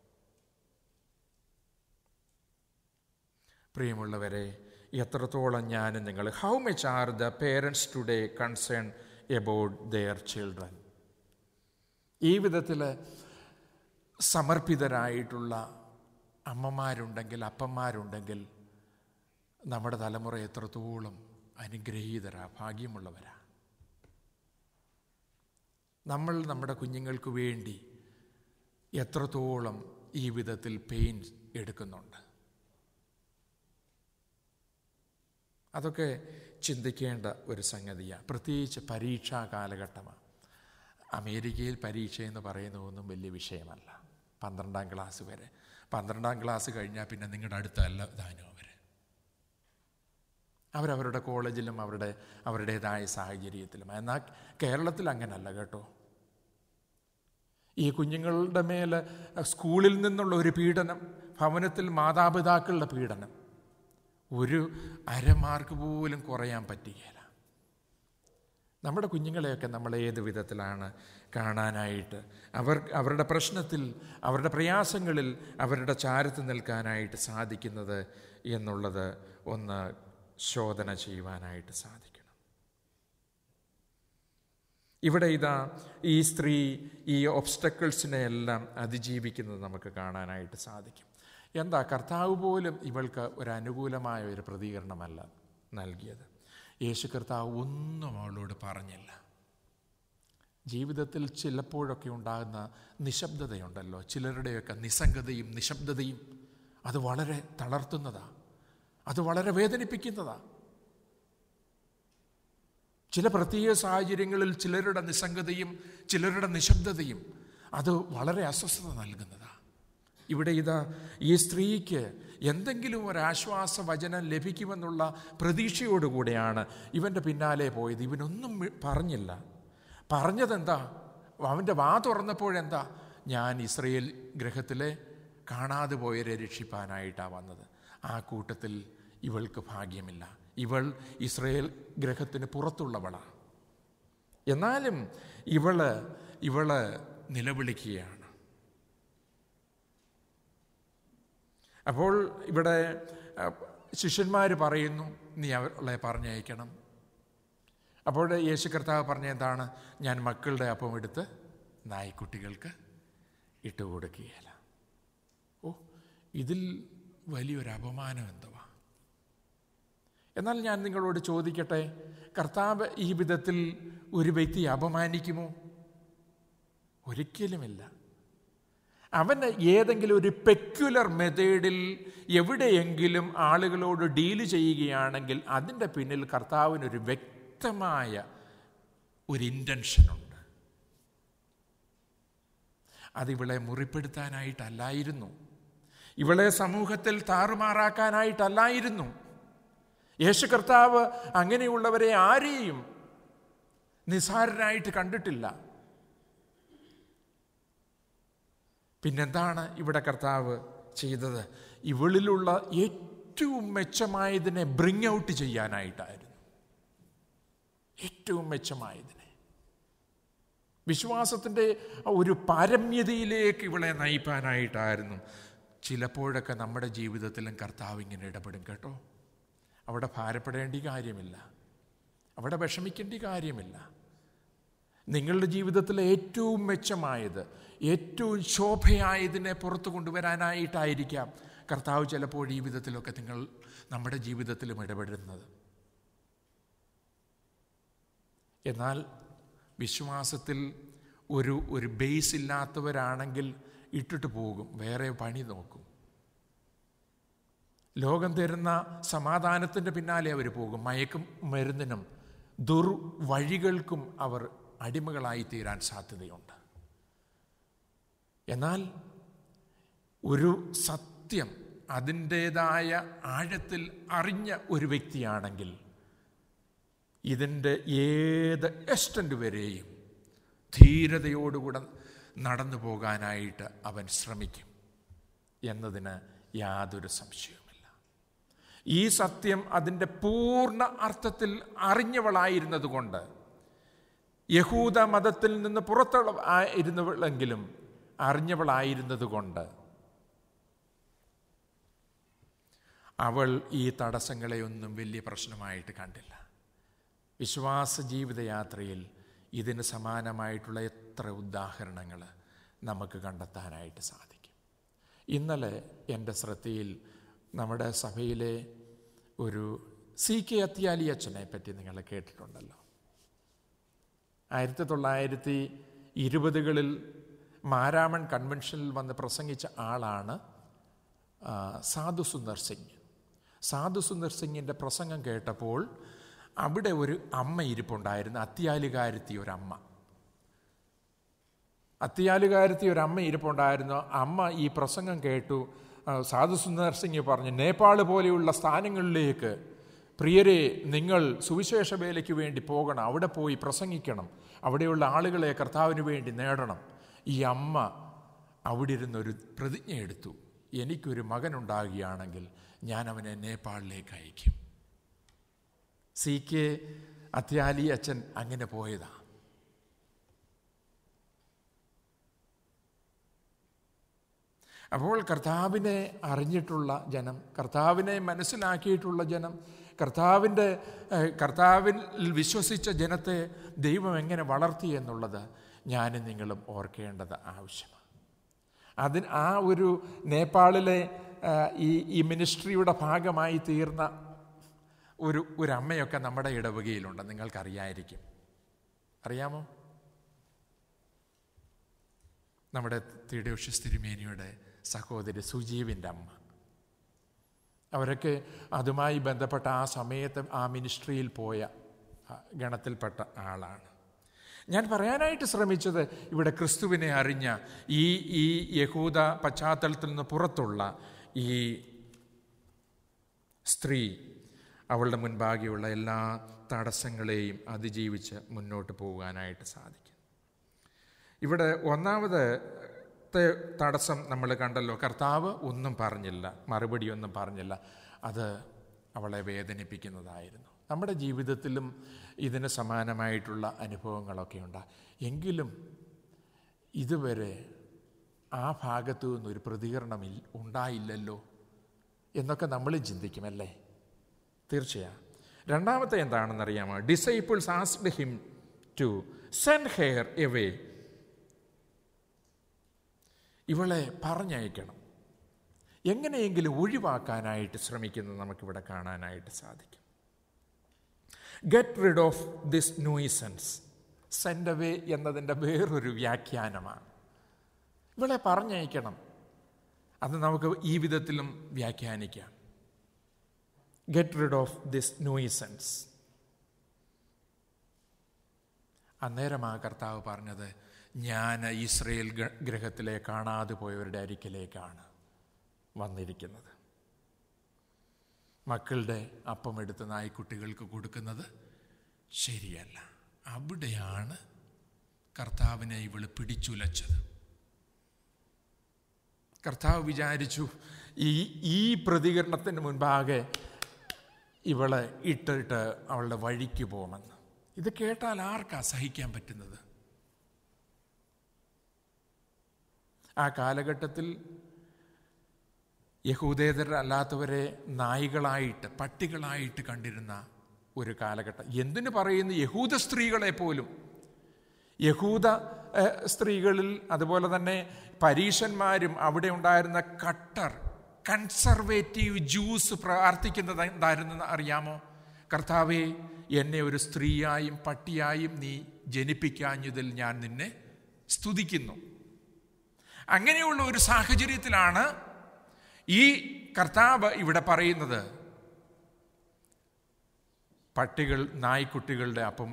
A: പ്രിയമുള്ളവരെ എത്രത്തോളം ഞാൻ നിങ്ങൾ how much are the parents today concern about their children ഈ വിധത്തിൽ സമർപ്പിതരായിട്ടുള്ള അമ്മമാരുണ്ടെങ്കിൽ അപ്പന്മാരുണ്ടെങ്കിൽ നമ്മുടെ തലമുറ എത്രത്തോളം അനുഗ്രഹീതരാ ഭാഗ്യമുള്ളവരാ നമ്മൾ നമ്മുടെ കുഞ്ഞുങ്ങൾക്ക് വേണ്ടി എത്രത്തോളം ഈ വിധത്തിൽ പെയിൻ എടുക്കുന്നുണ്ട് അതൊക്കെ ചിന്തിക്കേണ്ട ഒരു സംഗതിയാണ് പ്രത്യേകിച്ച് പരീക്ഷാ കാലഘട്ടമാണ് അമേരിക്കയിൽ പരീക്ഷ എന്ന് പറയുന്നതൊന്നും വലിയ വിഷയമല്ല പന്ത്രണ്ടാം ക്ലാസ് വരെ പന്ത്രണ്ടാം ക്ലാസ് കഴിഞ്ഞാൽ പിന്നെ നിങ്ങളുടെ അടുത്തല്ല ദാനം അവർ അവരവരുടെ കോളേജിലും അവരുടെ അവരുടേതായ സാഹചര്യത്തിലും എന്നാൽ കേരളത്തിൽ അങ്ങനല്ല കേട്ടോ ഈ കുഞ്ഞുങ്ങളുടെ മേൽ സ്കൂളിൽ നിന്നുള്ള ഒരു പീഡനം ഭവനത്തിൽ മാതാപിതാക്കളുടെ പീഡനം ഒരു അരമാർക്ക് പോലും കുറയാൻ പറ്റുകയില്ല നമ്മുടെ കുഞ്ഞുങ്ങളെയൊക്കെ നമ്മൾ ഏത് വിധത്തിലാണ് കാണാനായിട്ട് അവർ അവരുടെ പ്രശ്നത്തിൽ അവരുടെ പ്രയാസങ്ങളിൽ അവരുടെ ചാരത്ത് നിൽക്കാനായിട്ട് സാധിക്കുന്നത് എന്നുള്ളത് ഒന്ന് ശോധന ചെയ്യുവാനായിട്ട് സാധിക്കണം ഇവിടെ ഇതാ ഈ സ്ത്രീ ഈ ഒബ്സ്റ്റക്കിൾസിനെ എല്ലാം അതിജീവിക്കുന്നത് നമുക്ക് കാണാനായിട്ട് സാധിക്കും എന്താ കർത്താവ് പോലും ഇവൾക്ക് ഒരു അനുകൂലമായ ഒരു പ്രതികരണമല്ല നൽകിയത് യേശു കർത്താവ് ഒന്നും അവളോട് പറഞ്ഞില്ല ജീവിതത്തിൽ ചിലപ്പോഴൊക്കെ ഉണ്ടാകുന്ന നിശബ്ദതയുണ്ടല്ലോ ചിലരുടെയൊക്കെ നിസ്സംഗതയും നിശബ്ദതയും അത് വളരെ തളർത്തുന്നതാ അത് വളരെ വേദനിപ്പിക്കുന്നതാ ചില പ്രത്യേക സാഹചര്യങ്ങളിൽ ചിലരുടെ നിസ്സംഗതയും ചിലരുടെ നിശബ്ദതയും അത് വളരെ അസ്വസ്ഥത നൽകുന്നതാ ഇവിടെ ഇതാ ഈ സ്ത്രീക്ക് എന്തെങ്കിലും ഒരു ആശ്വാസ വചനം ലഭിക്കുമെന്നുള്ള പ്രതീക്ഷയോടുകൂടെയാണ് ഇവൻ്റെ പിന്നാലെ പോയത് ഇവനൊന്നും പറഞ്ഞില്ല പറഞ്ഞതെന്താ അവൻ്റെ വാ തുറന്നപ്പോഴെന്താ ഞാൻ ഇസ്രയേൽ ഗ്രഹത്തിലെ കാണാതെ പോയവരെ രക്ഷിപ്പാനായിട്ടാണ് വന്നത് ആ കൂട്ടത്തിൽ ഇവൾക്ക് ഭാഗ്യമില്ല ഇവൾ ഇസ്രയേൽ ഗ്രഹത്തിന് പുറത്തുള്ളവളാണ് എന്നാലും ഇവള് ഇവള് നിലവിളിക്കുകയാണ് അപ്പോൾ ഇവിടെ ശിഷ്യന്മാർ പറയുന്നു നീ അവളെ പറഞ്ഞയക്കണം അപ്പോൾ യേശു കർത്താവ് പറഞ്ഞ എന്താണ് ഞാൻ മക്കളുടെ അപ്പം എടുത്ത് നായ്ക്കുട്ടികൾക്ക് ഇട്ട് കൊടുക്കുകയില്ല ഓ ഇതിൽ വലിയൊരു അപമാനം എന്തുവാ എന്നാൽ ഞാൻ നിങ്ങളോട് ചോദിക്കട്ടെ കർത്താവ് ഈ വിധത്തിൽ ഒരു വ്യക്തി അപമാനിക്കുമോ ഒരിക്കലുമില്ല അവന് ഏതെങ്കിലും ഒരു പെക്യുലർ മെത്തേഡിൽ എവിടെയെങ്കിലും ആളുകളോട് ഡീല് ചെയ്യുകയാണെങ്കിൽ അതിൻ്റെ പിന്നിൽ കർത്താവിനൊരു വ്യക്തമായ ഒരു ഇൻറ്റൻഷനുണ്ട് അതിവളെ മുറിപ്പെടുത്താനായിട്ടല്ലായിരുന്നു ഇവളെ സമൂഹത്തിൽ താറുമാറാക്കാനായിട്ടല്ലായിരുന്നു യേശു കർത്താവ് അങ്ങനെയുള്ളവരെ ആരെയും നിസാരനായിട്ട് കണ്ടിട്ടില്ല പിന്നെന്താണ് ഇവിടെ കർത്താവ് ചെയ്തത് ഇവളിലുള്ള ഏറ്റവും മെച്ചമായതിനെ ബ്രിങ് ഔട്ട് ചെയ്യാനായിട്ടായിരുന്നു ഏറ്റവും മെച്ചമായതിനെ വിശ്വാസത്തിൻ്റെ ഒരു പാരമ്യതയിലേക്ക് ഇവളെ നയിപ്പാനായിട്ടായിരുന്നു ചിലപ്പോഴൊക്കെ നമ്മുടെ ജീവിതത്തിലും കർത്താവ് ഇങ്ങനെ ഇടപെടും കേട്ടോ അവിടെ ഭാരപ്പെടേണ്ട കാര്യമില്ല അവിടെ വിഷമിക്കേണ്ട കാര്യമില്ല നിങ്ങളുടെ ജീവിതത്തിലെ ഏറ്റവും മെച്ചമായത് ഏറ്റവും ശോഭയായതിനെ പുറത്തു കൊണ്ടുവരാനായിട്ടായിരിക്കാം കർത്താവ് ചിലപ്പോൾ ഈ വിധത്തിലൊക്കെ നിങ്ങൾ നമ്മുടെ ജീവിതത്തിലും ഇടപെടുന്നത് എന്നാൽ വിശ്വാസത്തിൽ ഒരു ഒരു ബേസ് ഇല്ലാത്തവരാണെങ്കിൽ ഇട്ടിട്ട് പോകും വേറെ പണി നോക്കും ലോകം തരുന്ന സമാധാനത്തിൻ്റെ പിന്നാലെ അവർ പോകും മയക്കും മരുന്നിനും ദുർവഴികൾക്കും അവർ അടിമകളായി തീരാൻ സാധ്യതയുണ്ട് എന്നാൽ ഒരു സത്യം അതിൻ്റേതായ ആഴത്തിൽ അറിഞ്ഞ ഒരു വ്യക്തിയാണെങ്കിൽ ഇതിൻ്റെ ഏത് എസ്റ്റൻ്റ് വരെയും ധീരതയോടുകൂടെ നടന്നു പോകാനായിട്ട് അവൻ ശ്രമിക്കും എന്നതിന് യാതൊരു സംശയവുമില്ല ഈ സത്യം അതിൻ്റെ പൂർണ്ണ അർത്ഥത്തിൽ അറിഞ്ഞവളായിരുന്നതുകൊണ്ട് യഹൂദ മതത്തിൽ നിന്ന് പുറത്തുള്ള ഇരുന്നവളെങ്കിലും അറിഞ്ഞവളായിരുന്നതുകൊണ്ട് അവൾ ഈ തടസ്സങ്ങളെയൊന്നും വലിയ പ്രശ്നമായിട്ട് കണ്ടില്ല വിശ്വാസ ജീവിതയാത്രയിൽ ഇതിന് സമാനമായിട്ടുള്ള എത്ര ഉദാഹരണങ്ങൾ നമുക്ക് കണ്ടെത്താനായിട്ട് സാധിക്കും ഇന്നലെ എൻ്റെ ശ്രദ്ധയിൽ നമ്മുടെ സഭയിലെ ഒരു സി കെ അത്യാലി അച്ഛനെ പറ്റി നിങ്ങൾ കേട്ടിട്ടുണ്ടല്ലോ ആയിരത്തി തൊള്ളായിരത്തി ഇരുപതുകളിൽ മാരാമൺ കൺവെൻഷനിൽ വന്ന് പ്രസംഗിച്ച ആളാണ് സാധു സുന്ദർ സിംഗ് സാധു സുന്ദർ സിംഗിൻ്റെ പ്രസംഗം കേട്ടപ്പോൾ അവിടെ ഒരു അമ്മ ഇരിപ്പുണ്ടായിരുന്നു അത്യാലുകാരത്തി ഒരമ്മ അത്യാലുകാരത്തി ഒരമ്മ ഇരിപ്പുണ്ടായിരുന്നു അമ്മ ഈ പ്രസംഗം കേട്ടു സാധു സുന്ദർ സിംഗ് പറഞ്ഞു നേപ്പാൾ പോലെയുള്ള സ്ഥാനങ്ങളിലേക്ക് പ്രിയരെ നിങ്ങൾ സുവിശേഷ വേലയ്ക്ക് വേണ്ടി പോകണം അവിടെ പോയി പ്രസംഗിക്കണം അവിടെയുള്ള ആളുകളെ കർത്താവിന് വേണ്ടി നേടണം ഈ അമ്മ അവിടെ ഇരുന്നൊരു പ്രതിജ്ഞ എടുത്തു എനിക്കൊരു മകനുണ്ടാകുകയാണെങ്കിൽ ഞാൻ അവനെ നേപ്പാളിലേക്ക് അയക്കും സി കെ അത്യാലി അച്ഛൻ അങ്ങനെ പോയതാ അപ്പോൾ കർത്താവിനെ അറിഞ്ഞിട്ടുള്ള ജനം കർത്താവിനെ മനസ്സിലാക്കിയിട്ടുള്ള ജനം കർത്താവിൻ്റെ ഏഹ്, കർത്താവിൽ വിശ്വസിച്ച ജനത്തെ ദൈവം എങ്ങനെ വളർത്തി എന്നുള്ളത് ഞാനും നിങ്ങളും ഓർക്കേണ്ടത് ആവശ്യമാണ് അതിന് ആ ഒരു നേപ്പാളിലെ ആ, ഈ ഈ മിനിസ്ട്രിയുടെ ഭാഗമായി തീർന്ന ഒരു ഒരു അമ്മയൊക്കെ നമ്മുടെ ഇടവകയിലുണ്ട് നിങ്ങൾക്കറിയായിരിക്കും അറിയാമോ നമ്മുടെ തീഡോഷ്യസ് തിരുമേനിയുടെ സഹോദരി സുജീവിൻ്റെ അമ്മ അവരൊക്കെ അതുമായി ബന്ധപ്പെട്ട ആ സമയത്ത് ആ മിനിസ്ട്രിയിൽ പോയ ആ, ഗണത്തിൽപ്പെട്ട ആളാണ് ഞാൻ പറയാനായിട്ട് ശ്രമിച്ചത് ഇവിടെ ക്രിസ്തുവിനെ അറിഞ്ഞ ഈ ഈ യഹൂദ പശ്ചാത്തലത്തിൽ നിന്ന് പുറത്തുള്ള ഈ സ്ത്രീ അവളുടെ മുൻപാകെയുള്ള എല്ലാ തടസ്സങ്ങളെയും അതിജീവിച്ച് മുന്നോട്ട് പോകാനായിട്ട് സാധിക്കും ഇവിടെ ഒന്നാമത് ത്തെ തടസ്സം നമ്മൾ കണ്ടല്ലോ കർത്താവ് ഒന്നും പറഞ്ഞില്ല മറുപടി ഒന്നും പറഞ്ഞില്ല അത് അവളെ വേദനിപ്പിക്കുന്നതായിരുന്നു നമ്മുടെ ജീവിതത്തിലും ഇതിന് സമാനമായിട്ടുള്ള അനുഭവങ്ങളൊക്കെ ഉണ്ട് എങ്കിലും ഇതുവരെ ആ ഭാഗത്തു നിന്നൊരു പ്രതികരണം ഇൽ- ഉണ്ടായില്ലല്ലോ എന്നൊക്കെ നമ്മൾ ചിന്തിക്കുമല്ലേ തീർച്ചയായും രണ്ടാമത്തെ എന്താണെന്നറിയാമോ disciples asked him to send her away ഇവളെ പറഞ്ഞയക്കണം എങ്ങനെയെങ്കിലും ഒഴിവാക്കാനായിട്ട് ശ്രമിക്കുന്നത് നമുക്കിവിടെ കാണാനായിട്ട് സാധിക്കും get rid of this nuisance send away എന്നതിൻ്റെ വേറൊരു വ്യാഖ്യാനമാണ് ഇവളെ പറഞ്ഞയക്കണം അത് നമുക്ക് ഈ വിധത്തിലും വ്യാഖ്യാനിക്കാം get rid of this nuisance അന്നേരം ആ കർത്താവ് പറഞ്ഞത് ഞാൻ ഇസ്രയേൽ ഗ- ഗ്രഹത്തിലെ കാണാതെ പോയവരുടെ അരിക്കിലേക്കാണ് വന്നിരിക്കുന്നത് മക്കളുടെ അപ്പം എടുത്ത് നായ്ക്കുട്ടികൾക്ക് കൊടുക്കുന്നത് ശരിയല്ല അവിടെയാണ് കർത്താവിനെ ഇവള് പിടിച്ചുലച്ചത് കർത്താവ് വിചാരിച്ചു ഈ ഈ പ്രതികരണത്തിന് മുൻപാകെ ഇവളെ ഇട്ടിട്ട് അവളുടെ വഴിക്ക് പോകുമെന്ന് ഇത് കേട്ടാൽ ആർക്കാ സഹിക്കാൻ പറ്റുന്നത് ആ കാലഘട്ടത്തിൽ യഹൂദേതരല്ലാത്തവരെ നായികളായിട്ട് പട്ടികളായിട്ട് കണ്ടിരുന്ന ഒരു കാലഘട്ടം എന്തിനു പറയുന്നു യഹൂദ സ്ത്രീകളെ പോലും യഹൂദ ഏഹ്, സ്ത്രീകളിൽ അതുപോലെ തന്നെ പരീഷന്മാരും അവിടെ ഉണ്ടായിരുന്ന കട്ടർ കൺസർവേറ്റീവ് ജ്യൂസ് പ്രാർത്ഥിക്കുന്നത് എന്തായിരുന്നെന്ന് അറിയാമോ കർത്താവെ എന്നെ ഒരു സ്ത്രീയായും പട്ടിയായും നീ ജനിപ്പിക്കാഞ്ഞതിൽ ഞാൻ നിന്നെ സ്തുതിക്കുന്നു അങ്ങനെയുള്ള ഒരു സാഹചര്യത്തിലാണ് ഈ കർത്താവ് ഇവിടെ പറയുന്നത് പട്ടികൾ നായ്ക്കുട്ടികളുടെ അപ്പം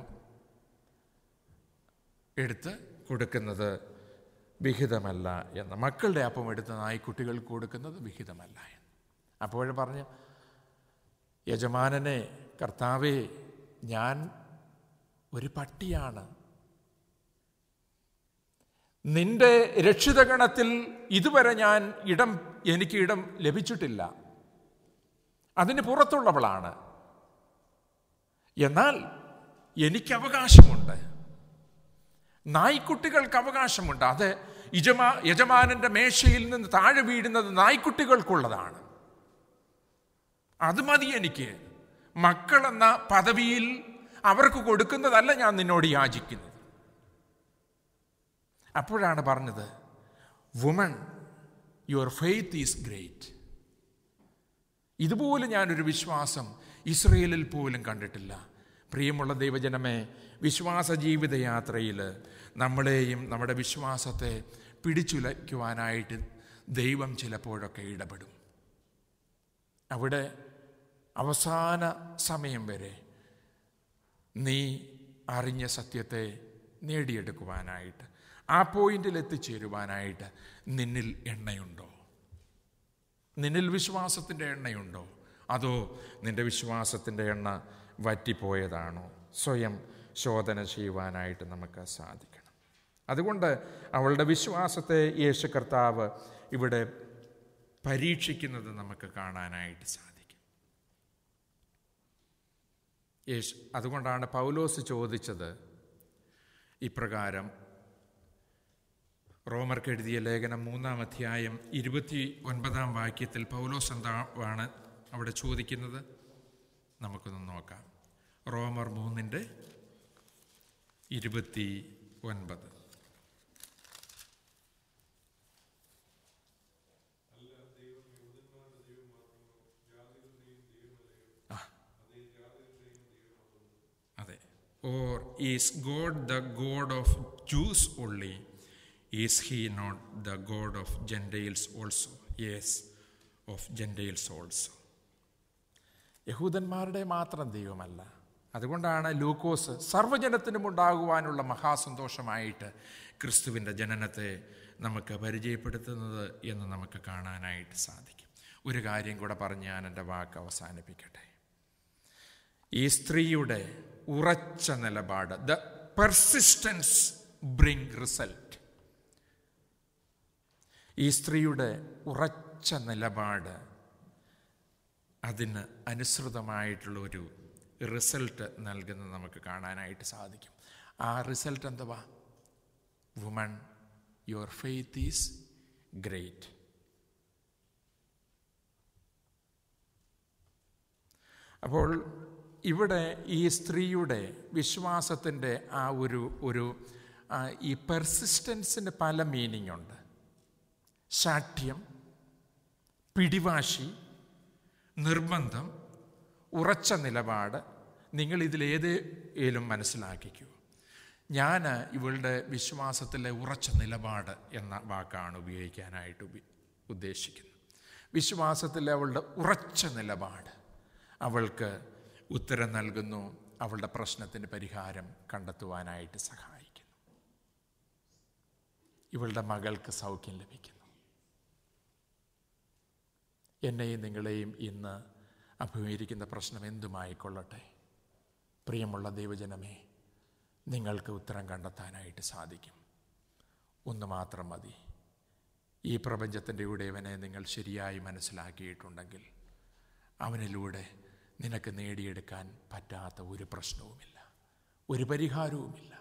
A: എടുത്ത് കൊടുക്കുന്നത് വിഹിതമല്ല എന്ന് മക്കളുടെ അപ്പം എടുത്ത് നായ്ക്കുട്ടികൾക്ക് കൊടുക്കുന്നത് വിഹിതമല്ല എന്ന് അപ്പോൾ പറഞ്ഞു യജമാനനെ കർത്താവേ ഞാൻ ഒരു പട്ടിയാണ് നിന്റെ രക്ഷിതഗണത്തിൽ ഇതുവരെ ഞാൻ ഇടം എനിക്ക് ഇടം ലഭിച്ചിട്ടില്ല അതിന് പുറത്തുള്ളവളാണ് എന്നാൽ എനിക്ക് അവകാശമുണ്ട് നായ്ക്കുട്ടികൾക്ക് അവകാശമുണ്ട് അത് യജമാ യജമാനന്റെ മേശയിൽ നിന്ന് താഴെ വീഴുന്നത് നായ്ക്കുട്ടികൾക്കുള്ളതാണ് അത് മതി എനിക്ക് മക്കളെന്ന പദവിയിൽ അവർക്ക് കൊടുക്കുന്നതല്ല ഞാൻ നിന്നോട് യാചിക്കുന്നത് അപ്പോഴാണ് പറഞ്ഞത് woman your faith is great ഇതുപോലെ ഞാനൊരു വിശ്വാസം ഇസ്രയേലിൽ പോലും കണ്ടിട്ടില്ല പ്രിയമുള്ള ദൈവജനമേ വിശ്വാസ ജീവിതയാത്രയിൽ നമ്മളെയും നമ്മുടെ വിശ്വാസത്തെ പിടിച്ചുലയ്ക്കുവാനായിട്ട് ദൈവം ചിലപ്പോഴൊക്കെ ഇടപെടും അവിടെ അവസാന സമയം വരെ നീ അറിഞ്ഞ സത്യത്തെ നേടിയെടുക്കുവാനായിട്ട് ആ പോയിന്റിൽ എത്തിച്ചേരുവാനായിട്ട് നിന്നിൽ എണ്ണയുണ്ടോ നിന്നിൽ വിശ്വാസത്തിൻ്റെ എണ്ണയുണ്ടോ അതോ നിന്റെ വിശ്വാസത്തിൻ്റെ എണ്ണ വറ്റിപ്പോയതാണോ സ്വയം ശോധന ചെയ്യുവാനായിട്ട് നമുക്ക് സാധിക്കണം അതുകൊണ്ട് അവളുടെ വിശ്വാസത്തെ യേശു കർത്താവ് ഇവിടെ പരീക്ഷിക്കുന്നത് നമുക്ക് കാണാനായിട്ട് സാധിക്കും യേശു അതുകൊണ്ടാണ് പൗലോസ് ചോദിച്ചത് ഇപ്രകാരം റോമർക്ക് എഴുതിയ ലേഖനം മൂന്നാം അധ്യായം ഇരുപത്തി ഒൻപതാം വാക്യത്തിൽ പൗലോസ് എന്താണ് അവിടെ ചോദിക്കുന്നത് നമുക്കൊന്ന് നോക്കാം റോമർ മൂന്നിൻ്റെ ഇരുപത്തി ഒൻപത് അതെ or is God the God of Jews only is he not the God of gentiles also yes of gentiles also യഹൂദന്മാരുടെ മാത്രം ദൈവമല്ല അതുകൊണ്ടാണ് ലൂക്കോസ് സർവ്വജനത്തിനും ഉണ്ടാകുവാനുള്ള മഹാസന്തോഷമായിട്ട് ക്രിസ്തുവിൻ്റെ ജനനത്തെ നമുക്ക് പരിചയപ്പെടുത്തുന്നത് എന്ന് നമുക്ക് കാണാനായിട്ട് സാധിക്കും ഒരു കാര്യം കൂടെ പറഞ്ഞ് ഞാൻ എൻ്റെ വാക്ക് അവസാനിപ്പിക്കട്ടെ ഈ സ്ത്രീയുടെ ഉറച്ച നിലപാട് ദ പെർസിസ്റ്റൻസ് ബ്രിങ് റിസൾട്ട് ഈ സ്ത്രീയുടെ ഉറച്ച നിലപാട് അതിന് അനുസൃതമായിട്ടുള്ള ഒരു റിസൾട്ട് നൽകുന്നത് നമുക്ക് കാണാനായിട്ട് സാധിക്കും ആ റിസൾട്ട് എന്തുവാ woman your faith is great അപ്പോൾ ഇവിടെ ഈ സ്ത്രീയുടെ വിശ്വാസത്തിൻ്റെ ആ ഒരു ഒരു ഈ പെർസിസ്റ്റൻസിന് പല മീനിങ് ഉണ്ട് ശാഠ്യം പിടിവാശി നിർബന്ധം ഉറച്ച നിലപാട് നിങ്ങൾ ഇതിലേതേലും മനസ്സിലാക്കിക്കൂ ഞാൻ ഇവളുടെ വിശ്വാസത്തിലെ ഉറച്ച നിലപാട് എന്ന വാക്കാണ് ഉപയോഗിക്കാനായിട്ട് ഉദ്ദേശിക്കുന്നത് വിശ്വാസത്തിലെ അവളുടെ ഉറച്ച നിലപാട് അവൾക്ക് ഉത്തരം നൽകുന്നു അവളുടെ പ്രശ്നത്തിന് പരിഹാരം കണ്ടെത്തുവാനായിട്ട് സഹായിക്കുന്നു ഇവളുടെ മകൾക്ക് സൗഖ്യം ലഭിക്കുന്നു എന്നെയും നിങ്ങളെയും ഇന്ന് അഭിമുഖീകരിക്കുന്ന പ്രശ്നം എന്തുമായിക്കൊള്ളട്ടെ പ്രിയമുള്ള ദൈവജനമേ നിങ്ങൾക്ക് ഉത്തരം കണ്ടെത്താനായിട്ട് സാധിക്കും ഒന്ന് മാത്രം മതി ഈ പ്രപഞ്ചത്തിൻ്റെ ഉടയവനെ നിങ്ങൾ ശരിയായി മനസ്സിലാക്കിയിട്ടുണ്ടെങ്കിൽ അവനിലൂടെ നിനക്ക് നേടിയെടുക്കാൻ പറ്റാത്ത ഒരു പ്രശ്നവുമില്ല ഒരു പരിഹാരവുമില്ല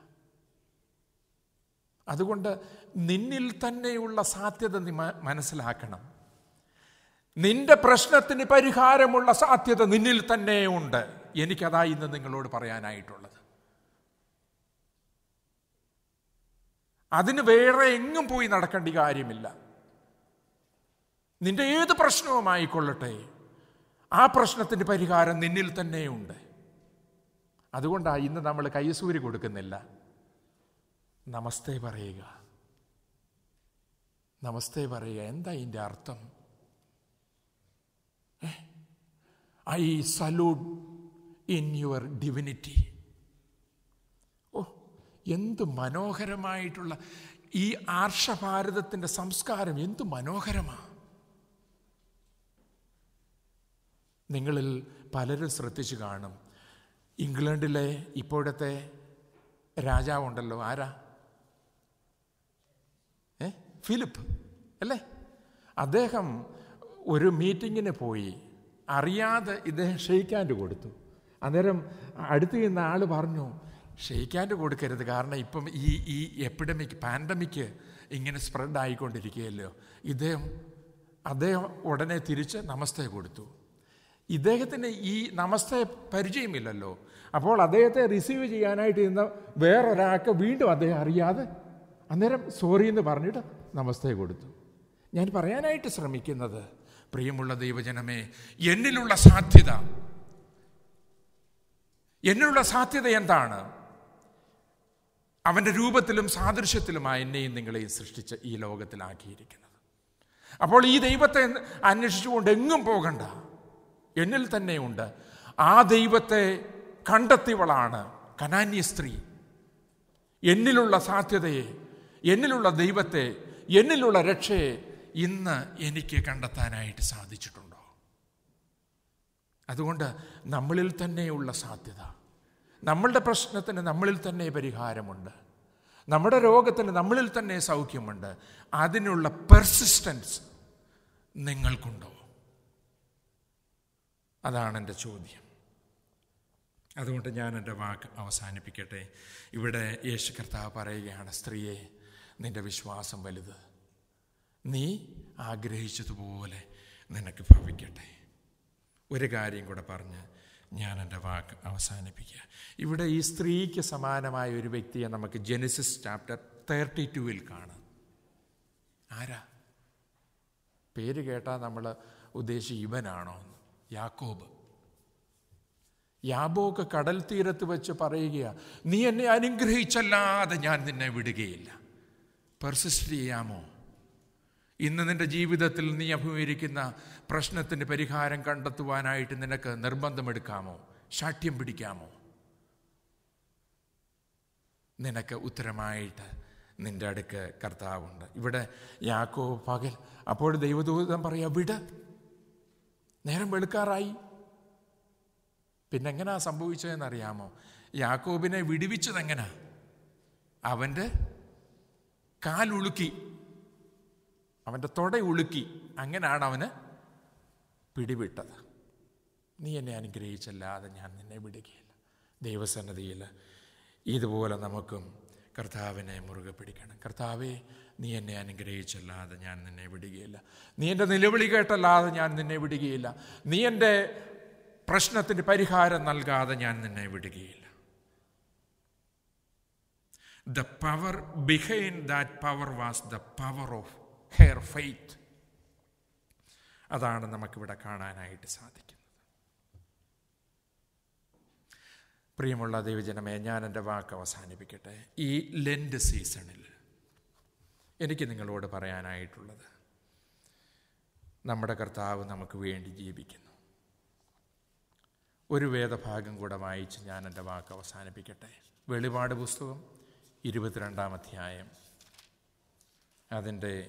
A: അതുകൊണ്ട് നിന്നിൽ തന്നെയുള്ള സാധ്യത നീ മനസ്സിലാക്കണം നിന്റെ പ്രശ്നത്തിന് പരിഹാരമുള്ള സാധ്യത നിന്നിൽ തന്നെ ഉണ്ട് എനിക്കതാ ഇന്ന് നിങ്ങളോട് പറയാനായിട്ടുള്ളത് അതിന് വേറെ എങ്ങും പോയി നടക്കേണ്ട കാര്യമില്ല നിന്റെ ഏത് പ്രശ്നവുമായിക്കൊള്ളട്ടെ ആ പ്രശ്നത്തിന് പരിഹാരം നിന്നിൽ തന്നെയുണ്ട് അതുകൊണ്ടാണ് ഇന്ന് നമ്മൾ കൈസൂരി കൊടുക്കുന്നില്ല നമസ്തേ പറയുക നമസ്തേ പറയുക എന്താ ഇതിൻ്റെ അർത്ഥം I salute in your divinity ഓ എന്ത് മനോഹരമായിട്ടുള്ള ഈ ആർഷഭാരതത്തിൻ്റെ സംസ്കാരം എന്ത് മനോഹരമാണ് നിങ്ങളിൽ പലരും ശ്രദ്ധിച്ചു കാണും ഇംഗ്ലണ്ടിലെ ഇപ്പോഴത്തെ രാജാവുണ്ടല്ലോ ആരാ ഏ ഫിലിപ്പ് അല്ലേ അദ്ദേഹം ഒരു മീറ്റിങ്ങിന് പോയി അറിയാതെ ഇദ്ദേഹം ഷെയ്ക്കാൻഡ് കൊടുത്തു അന്നേരം അടുത്ത് നിന്ന ആൾ പറഞ്ഞു ഷെയ്ക്കാൻഡ് കൊടുക്കരുത് കാരണം ഇപ്പം ഈ ഈ എപ്പിഡമിക് പാൻഡമിക് ഇങ്ങനെ സ്പ്രെഡ് ആയിക്കൊണ്ടിരിക്കുകയല്ലോ ഇദ്ദേഹം അദ്ദേഹം ഉടനെ തിരിച്ച് നമസ്തേ കൊടുത്തു ഇദ്ദേഹത്തിന് ഈ നമസ്തേ പരിചയമില്ലല്ലോ അപ്പോൾ അദ്ദേഹത്തെ റിസീവ് ചെയ്യാനായിട്ട് ഇരുന്ന വേറൊരാൾക്ക് വീണ്ടും അദ്ദേഹം അറിയാതെ അന്നേരം സോറി എന്ന് പറഞ്ഞിട്ട് നമസ്തേ കൊടുത്തു ഞാൻ പറയാനായിട്ട് ശ്രമിക്കുന്നത് പ്രിയമുള്ള ദൈവജനമേ എന്നിലുള്ള സാധ്യത എന്നിലുള്ള സാധ്യത എന്താണ് അവൻ്റെ രൂപത്തിലും സാദൃശ്യത്തിലുമായി എന്നെയും നിങ്ങളെയും സൃഷ്ടിച്ച് ഈ ലോകത്തിലാക്കിയിരിക്കുന്നത് അപ്പോൾ ഈ ദൈവത്തെ അന്വേഷിച്ചുകൊണ്ട് എങ്ങും പോകണ്ട എന്നിൽ തന്നെയുണ്ട് ആ ദൈവത്തെ കണ്ടെത്തിയവളാണ് കനാന്യ സ്ത്രീ എന്നിലുള്ള സാധ്യതയെ എന്നിലുള്ള ദൈവത്തെ എന്നിലുള്ള രക്ഷയെ ഇന്ന് എനിക്ക് കണ്ടെത്താനായിട്ട് സാധിച്ചിട്ടുണ്ടോ അതുകൊണ്ട് നമ്മളിൽ തന്നെയുള്ള സാധ്യത നമ്മളുടെ പ്രശ്നത്തിന് നമ്മളിൽ തന്നെ പരിഹാരമുണ്ട് നമ്മുടെ രോഗത്തിന് നമ്മളിൽ തന്നെ സൗഖ്യമുണ്ട് അതിനുള്ള പെർസിസ്റ്റൻസ് നിങ്ങൾക്കുണ്ടോ അതാണ് എൻ്റെ ചോദ്യം അതുകൊണ്ട് ഞാൻ എൻ്റെ വാക്ക് അവസാനിപ്പിക്കട്ടെ ഇവിടെ യേശു കർത്താവ് പറയുകയാണ് സ്ത്രീയെ നിന്റെ വിശ്വാസം വലുത് നീ ആഗ്രഹിച്ചതുപോലെ നിനക്ക് ഭവിക്കട്ടെ ഒരു കാര്യം കൂടെ പറഞ്ഞ് ഞാൻ എൻ്റെ വാക്ക് അവസാനിപ്പിക്കുക ഇവിടെ ഈ സ്ത്രീക്ക് സമാനമായ ഒരു വ്യക്തിയെ നമുക്ക് ജെനിസിസ് ചാപ്റ്റർ തേർട്ടി ടുവിൽ കാണാം ആരാ പേര് കേട്ടാൽ നമ്മൾ ഉദ്ദേശിച്ച് ഇവനാണോ എന്ന് യാക്കോബ് യാബോക്ക് കടൽ തീരത്ത് വെച്ച് പറയുക നീ എന്നെ അനുഗ്രഹിച്ചല്ലാതെ ഞാൻ നിന്നെ വിടുകയില്ല പെർസിസ്റ്റ് ചെയ്യാമോ ഇന്ന് നിന്റെ ജീവിതത്തിൽ നീ അഭിമുഖീകരിക്കുന്ന പ്രശ്നത്തിന് പരിഹാരം കണ്ടെത്തുവാനായിട്ട് നിനക്ക് നിർബന്ധമെടുക്കാമോ ശാഠ്യം പിടിക്കാമോ നിനക്ക് ഉത്തരമായിട്ട് നിന്റെ അടുക്ക് കർത്താവുണ്ട് ഇവിടെ യാക്കോ പകൽ അപ്പോൾ ദൈവദൂതൻ പറയാ വിട് നേരം വെളുക്കാറായി പിന്നെ എങ്ങനെയാ സംഭവിച്ചതെന്നറിയാമോ യാക്കോബിനെ വിടുവിച്ചതെങ്ങനാ അവൻ്റെ കാലുളുക്കി അവൻ്റെ തൊട ഉളുക്കി അങ്ങനെയാണ് അവന് പിടിവിട്ടത് നീ എന്നെ അനുഗ്രഹിച്ചല്ലാതെ ഞാൻ നിന്നെ വിടുകയില്ല ദൈവസന്നതിയിൽ ഇതുപോലെ നമുക്കും കർത്താവിനെ മുറുകെ പിടിക്കണം കർത്താവെ നീ എന്നെ അനുഗ്രഹിച്ചല്ലാതെ ഞാൻ നിന്നെ വിടുകയില്ല നീ എൻ്റെ നിലവിളി കേട്ടല്ലാതെ ഞാൻ നിന്നെ വിടുകയില്ല നീ എൻ്റെ പ്രശ്നത്തിന് പരിഹാരം നൽകാതെ ഞാൻ നിന്നെ വിടുകയില്ല the power behind that power was the power of her faith അതാണ് നമുക്കിവിടെ കാണാനായിട്ട് സാധിക്കുന്നത് പ്രിയമുള്ള ദൈവജനമേ ഞാൻ എൻ്റെ വാക്ക് അവസാനിപ്പിക്കട്ടെ ഈ ലെൻഡ് സീസണിൽ എനിക്ക് നിങ്ങളോട് പറയാനായിട്ടുള്ളത് നമ്മുടെ കർത്താവ് നമുക്ക് വേണ്ടി ജീവിക്കുന്നു ഒരു വേദഭാഗം കൂടെ വായിച്ച് ഞാൻ എൻ്റെ വാക്ക് അവസാനിപ്പിക്കട്ടെ വെളിപാട് പുസ്തകം ഇരുപത്തിരണ്ടാം അധ്യായം അതിൻ്റെ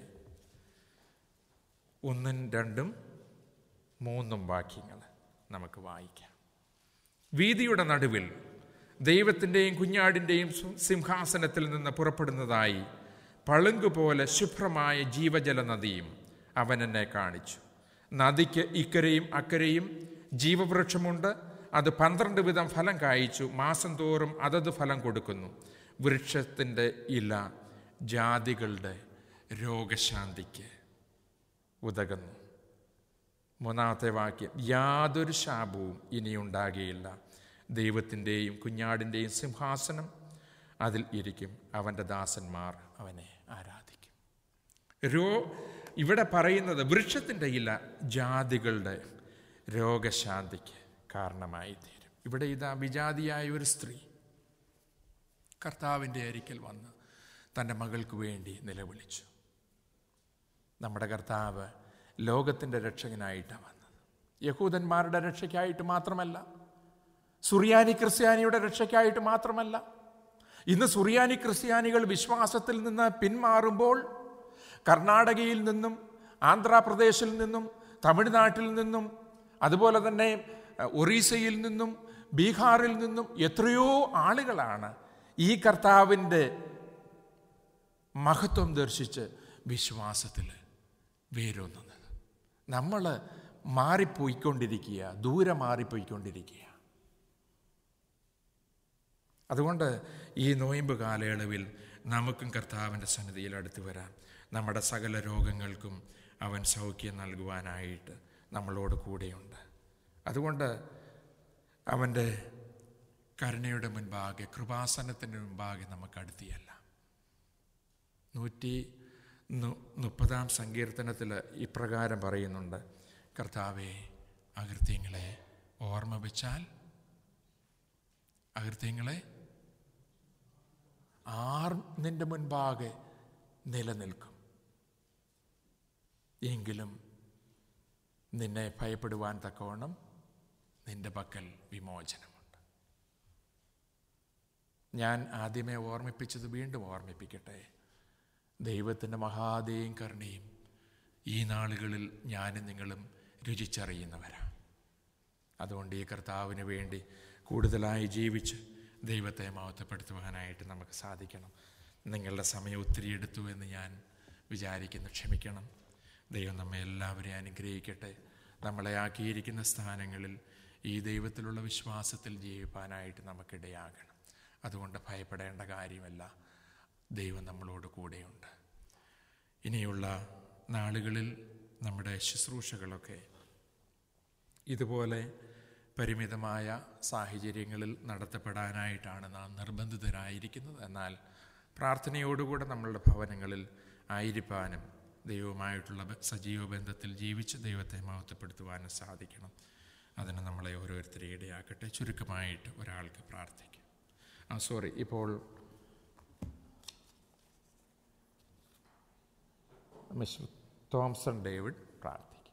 A: ഒന്നും രണ്ടും മൂന്നും വാക്യങ്ങൾ നമുക്ക് വായിക്കാം വീതിയുടെ നടുവിൽ ദൈവത്തിൻ്റെയും കുഞ്ഞാടിൻ്റെയും സിംഹാസനത്തിൽ നിന്ന് പുറപ്പെടുന്നതായി പളുങ്കുപോലെ ശുഭ്രമായ ജീവജല നദിയും അവൻ എന്നെ കാണിച്ചു നദിക്ക് ഇക്കരയും അക്കരയും ജീവവൃക്ഷമുണ്ട് അത് പന്ത്രണ്ട് വിധം ഫലം കായ്ച്ചു മാസം തോറും അതത് ഫലം കൊടുക്കുന്നു വൃക്ഷത്തിൻ്റെ ഇല ജാതികളുടെ രോഗശാന്തിക്ക് ഉതകുന്നു മൂന്നാമത്തെ വാക്യം യാതൊരു ശാപവും ഇനിയുണ്ടാകുകയില്ല ദൈവത്തിൻ്റെയും കുഞ്ഞാടിൻ്റെയും സിംഹാസനം അതിൽ ഇരിക്കും അവൻ്റെ ദാസന്മാർ അവനെ ആരാധിക്കും രോ ഇവിടെ പറയുന്നത് വൃക്ഷത്തിൻ്റെ ഇല ജാതികളുടെ രോഗശാന്തിക്ക് കാരണമായി തീരും ഇവിടെ ഇതാ വിജാതിയായ ഒരു സ്ത്രീ കർത്താവിൻ്റെ അരിക്കൽ വന്ന് തൻ്റെ മകൾക്ക് വേണ്ടി നിലവിളിച്ചു നമ്മുടെ കർത്താവ് ലോകത്തിൻ്റെ രക്ഷകനായിട്ടാണ് വന്നത് യഹൂദന്മാരുടെ രക്ഷയ്ക്കായിട്ട് മാത്രമല്ല സുറിയാനി ക്രിസ്ത്യാനിയുടെ രക്ഷയ്ക്കായിട്ട് മാത്രമല്ല ഇന്ന് സുറിയാനി ക്രിസ്ത്യാനികൾ വിശ്വാസത്തിൽ നിന്ന് പിന്മാറുമ്പോൾ കർണാടകയിൽ നിന്നും ആന്ധ്രാപ്രദേശിൽ നിന്നും തമിഴ്നാട്ടിൽ നിന്നും അതുപോലെ തന്നെ ഒറീസയിൽ നിന്നും ബീഹാറിൽ നിന്നും എത്രയോ ആളുകളാണ് ഈ കർത്താവിൻ്റെ മഹത്വം ദർശിച്ച് വിശ്വാസത്തിൽ വേരൂന്നുന്നത് നമ്മൾ മാറിപ്പോയിക്കൊണ്ടിരിക്കുക ദൂരെ മാറിപ്പോയിക്കൊണ്ടിരിക്കുക അതുകൊണ്ട് ഈ നോയമ്പ് കാലയളവിൽ നമുക്കും കർത്താവിൻ്റെ സന്നിധിയിൽ അടുത്ത് വരാം നമ്മുടെ സകല രോഗങ്ങൾക്കും അവൻ സൗഖ്യം നൽകുവാനായിട്ട് നമ്മളോട് കൂടെയുണ്ട് അതുകൊണ്ട് അവൻ്റെ കരുണയുടെ മുൻപാകെ കൃപാസനത്തിൻ്റെ മുൻപാകെ നമുക്ക് അടുത്തിയല്ല നൂറ്റി മുപ്പതാം സങ്കീർത്തനത്തിൽ ഇപ്രകാരം പറയുന്നുണ്ട് കർത്താവെ അകൃത്യങ്ങളെ ഓർമ്മ വെച്ചാൽ അകൃത്യങ്ങളെ ആർ നിന്റെ മുൻപാകെ നിലനിൽക്കും എങ്കിലും നിന്നെ ഭയപ്പെടുവാൻ തക്കവണ്ണം നിന്റെ പക്കൽ വിമോചനമുണ്ട് ഞാൻ ആദ്യമേ ഓർമ്മിപ്പിച്ചത് വീണ്ടും ഓർമ്മിപ്പിക്കട്ടെ ദൈവത്തിൻ്റെ മഹാദേയും കരുണയും ഈ നാളുകളിൽ ഞാനും നിങ്ങളും രുചിച്ചറിയുന്നവരാണ് അതുകൊണ്ട് ഈ കർത്താവിന് വേണ്ടി കൂടുതലായി ജീവിച്ച് ദൈവത്തെ മഹത്വപ്പെടുത്തുവാനായിട്ട് നമുക്ക് സാധിക്കണം നിങ്ങളുടെ സമയം ഒത്തിരി എടുത്തു എന്ന് ഞാൻ വിചാരിക്കുന്നു ക്ഷമിക്കണം ദൈവം നമ്മെ എല്ലാവരെയും അനുഗ്രഹിക്കട്ടെ നമ്മളെ ആക്കിയിരിക്കുന്ന സ്ഥാനങ്ങളിൽ ഈ ദൈവത്തിലുള്ള വിശ്വാസത്തിൽ ജീവിപ്പാനായിട്ട് നമുക്കിടയാകണം അതുകൊണ്ട് ഭയപ്പെടേണ്ട കാര്യമല്ല ദൈവം നമ്മളോട് കൂടെയുണ്ട് ഇനിയുള്ള നാളുകളിൽ നമ്മുടെ ശുശ്രൂഷകളൊക്കെ ഇതുപോലെ പരിമിതമായ സാഹചര്യങ്ങളിൽ നടത്തപ്പെടാനായിട്ടാണ് നാം നിർബന്ധിതരായിരിക്കുന്നത് എന്നാൽ പ്രാർത്ഥനയോടുകൂടെ നമ്മളുടെ ഭവനങ്ങളിൽ ആയിരിക്കാനും ദൈവവുമായിട്ടുള്ള സജീവ ബന്ധത്തിൽ ജീവിച്ച് ദൈവത്തെ മഹത്വപ്പെടുത്തുവാനും സാധിക്കണം അതിന് നമ്മളെ ഓരോരുത്തരെ ഇടയാക്കട്ടെ ചുരുക്കമായിട്ട് ഒരാൾക്ക് പ്രാർത്ഥിക്കാം ആ സോറി ഇപ്പോൾ മിസ്റ്റർ തോംസൺ ഡേവിഡ് പ്രാർത്ഥിക്കും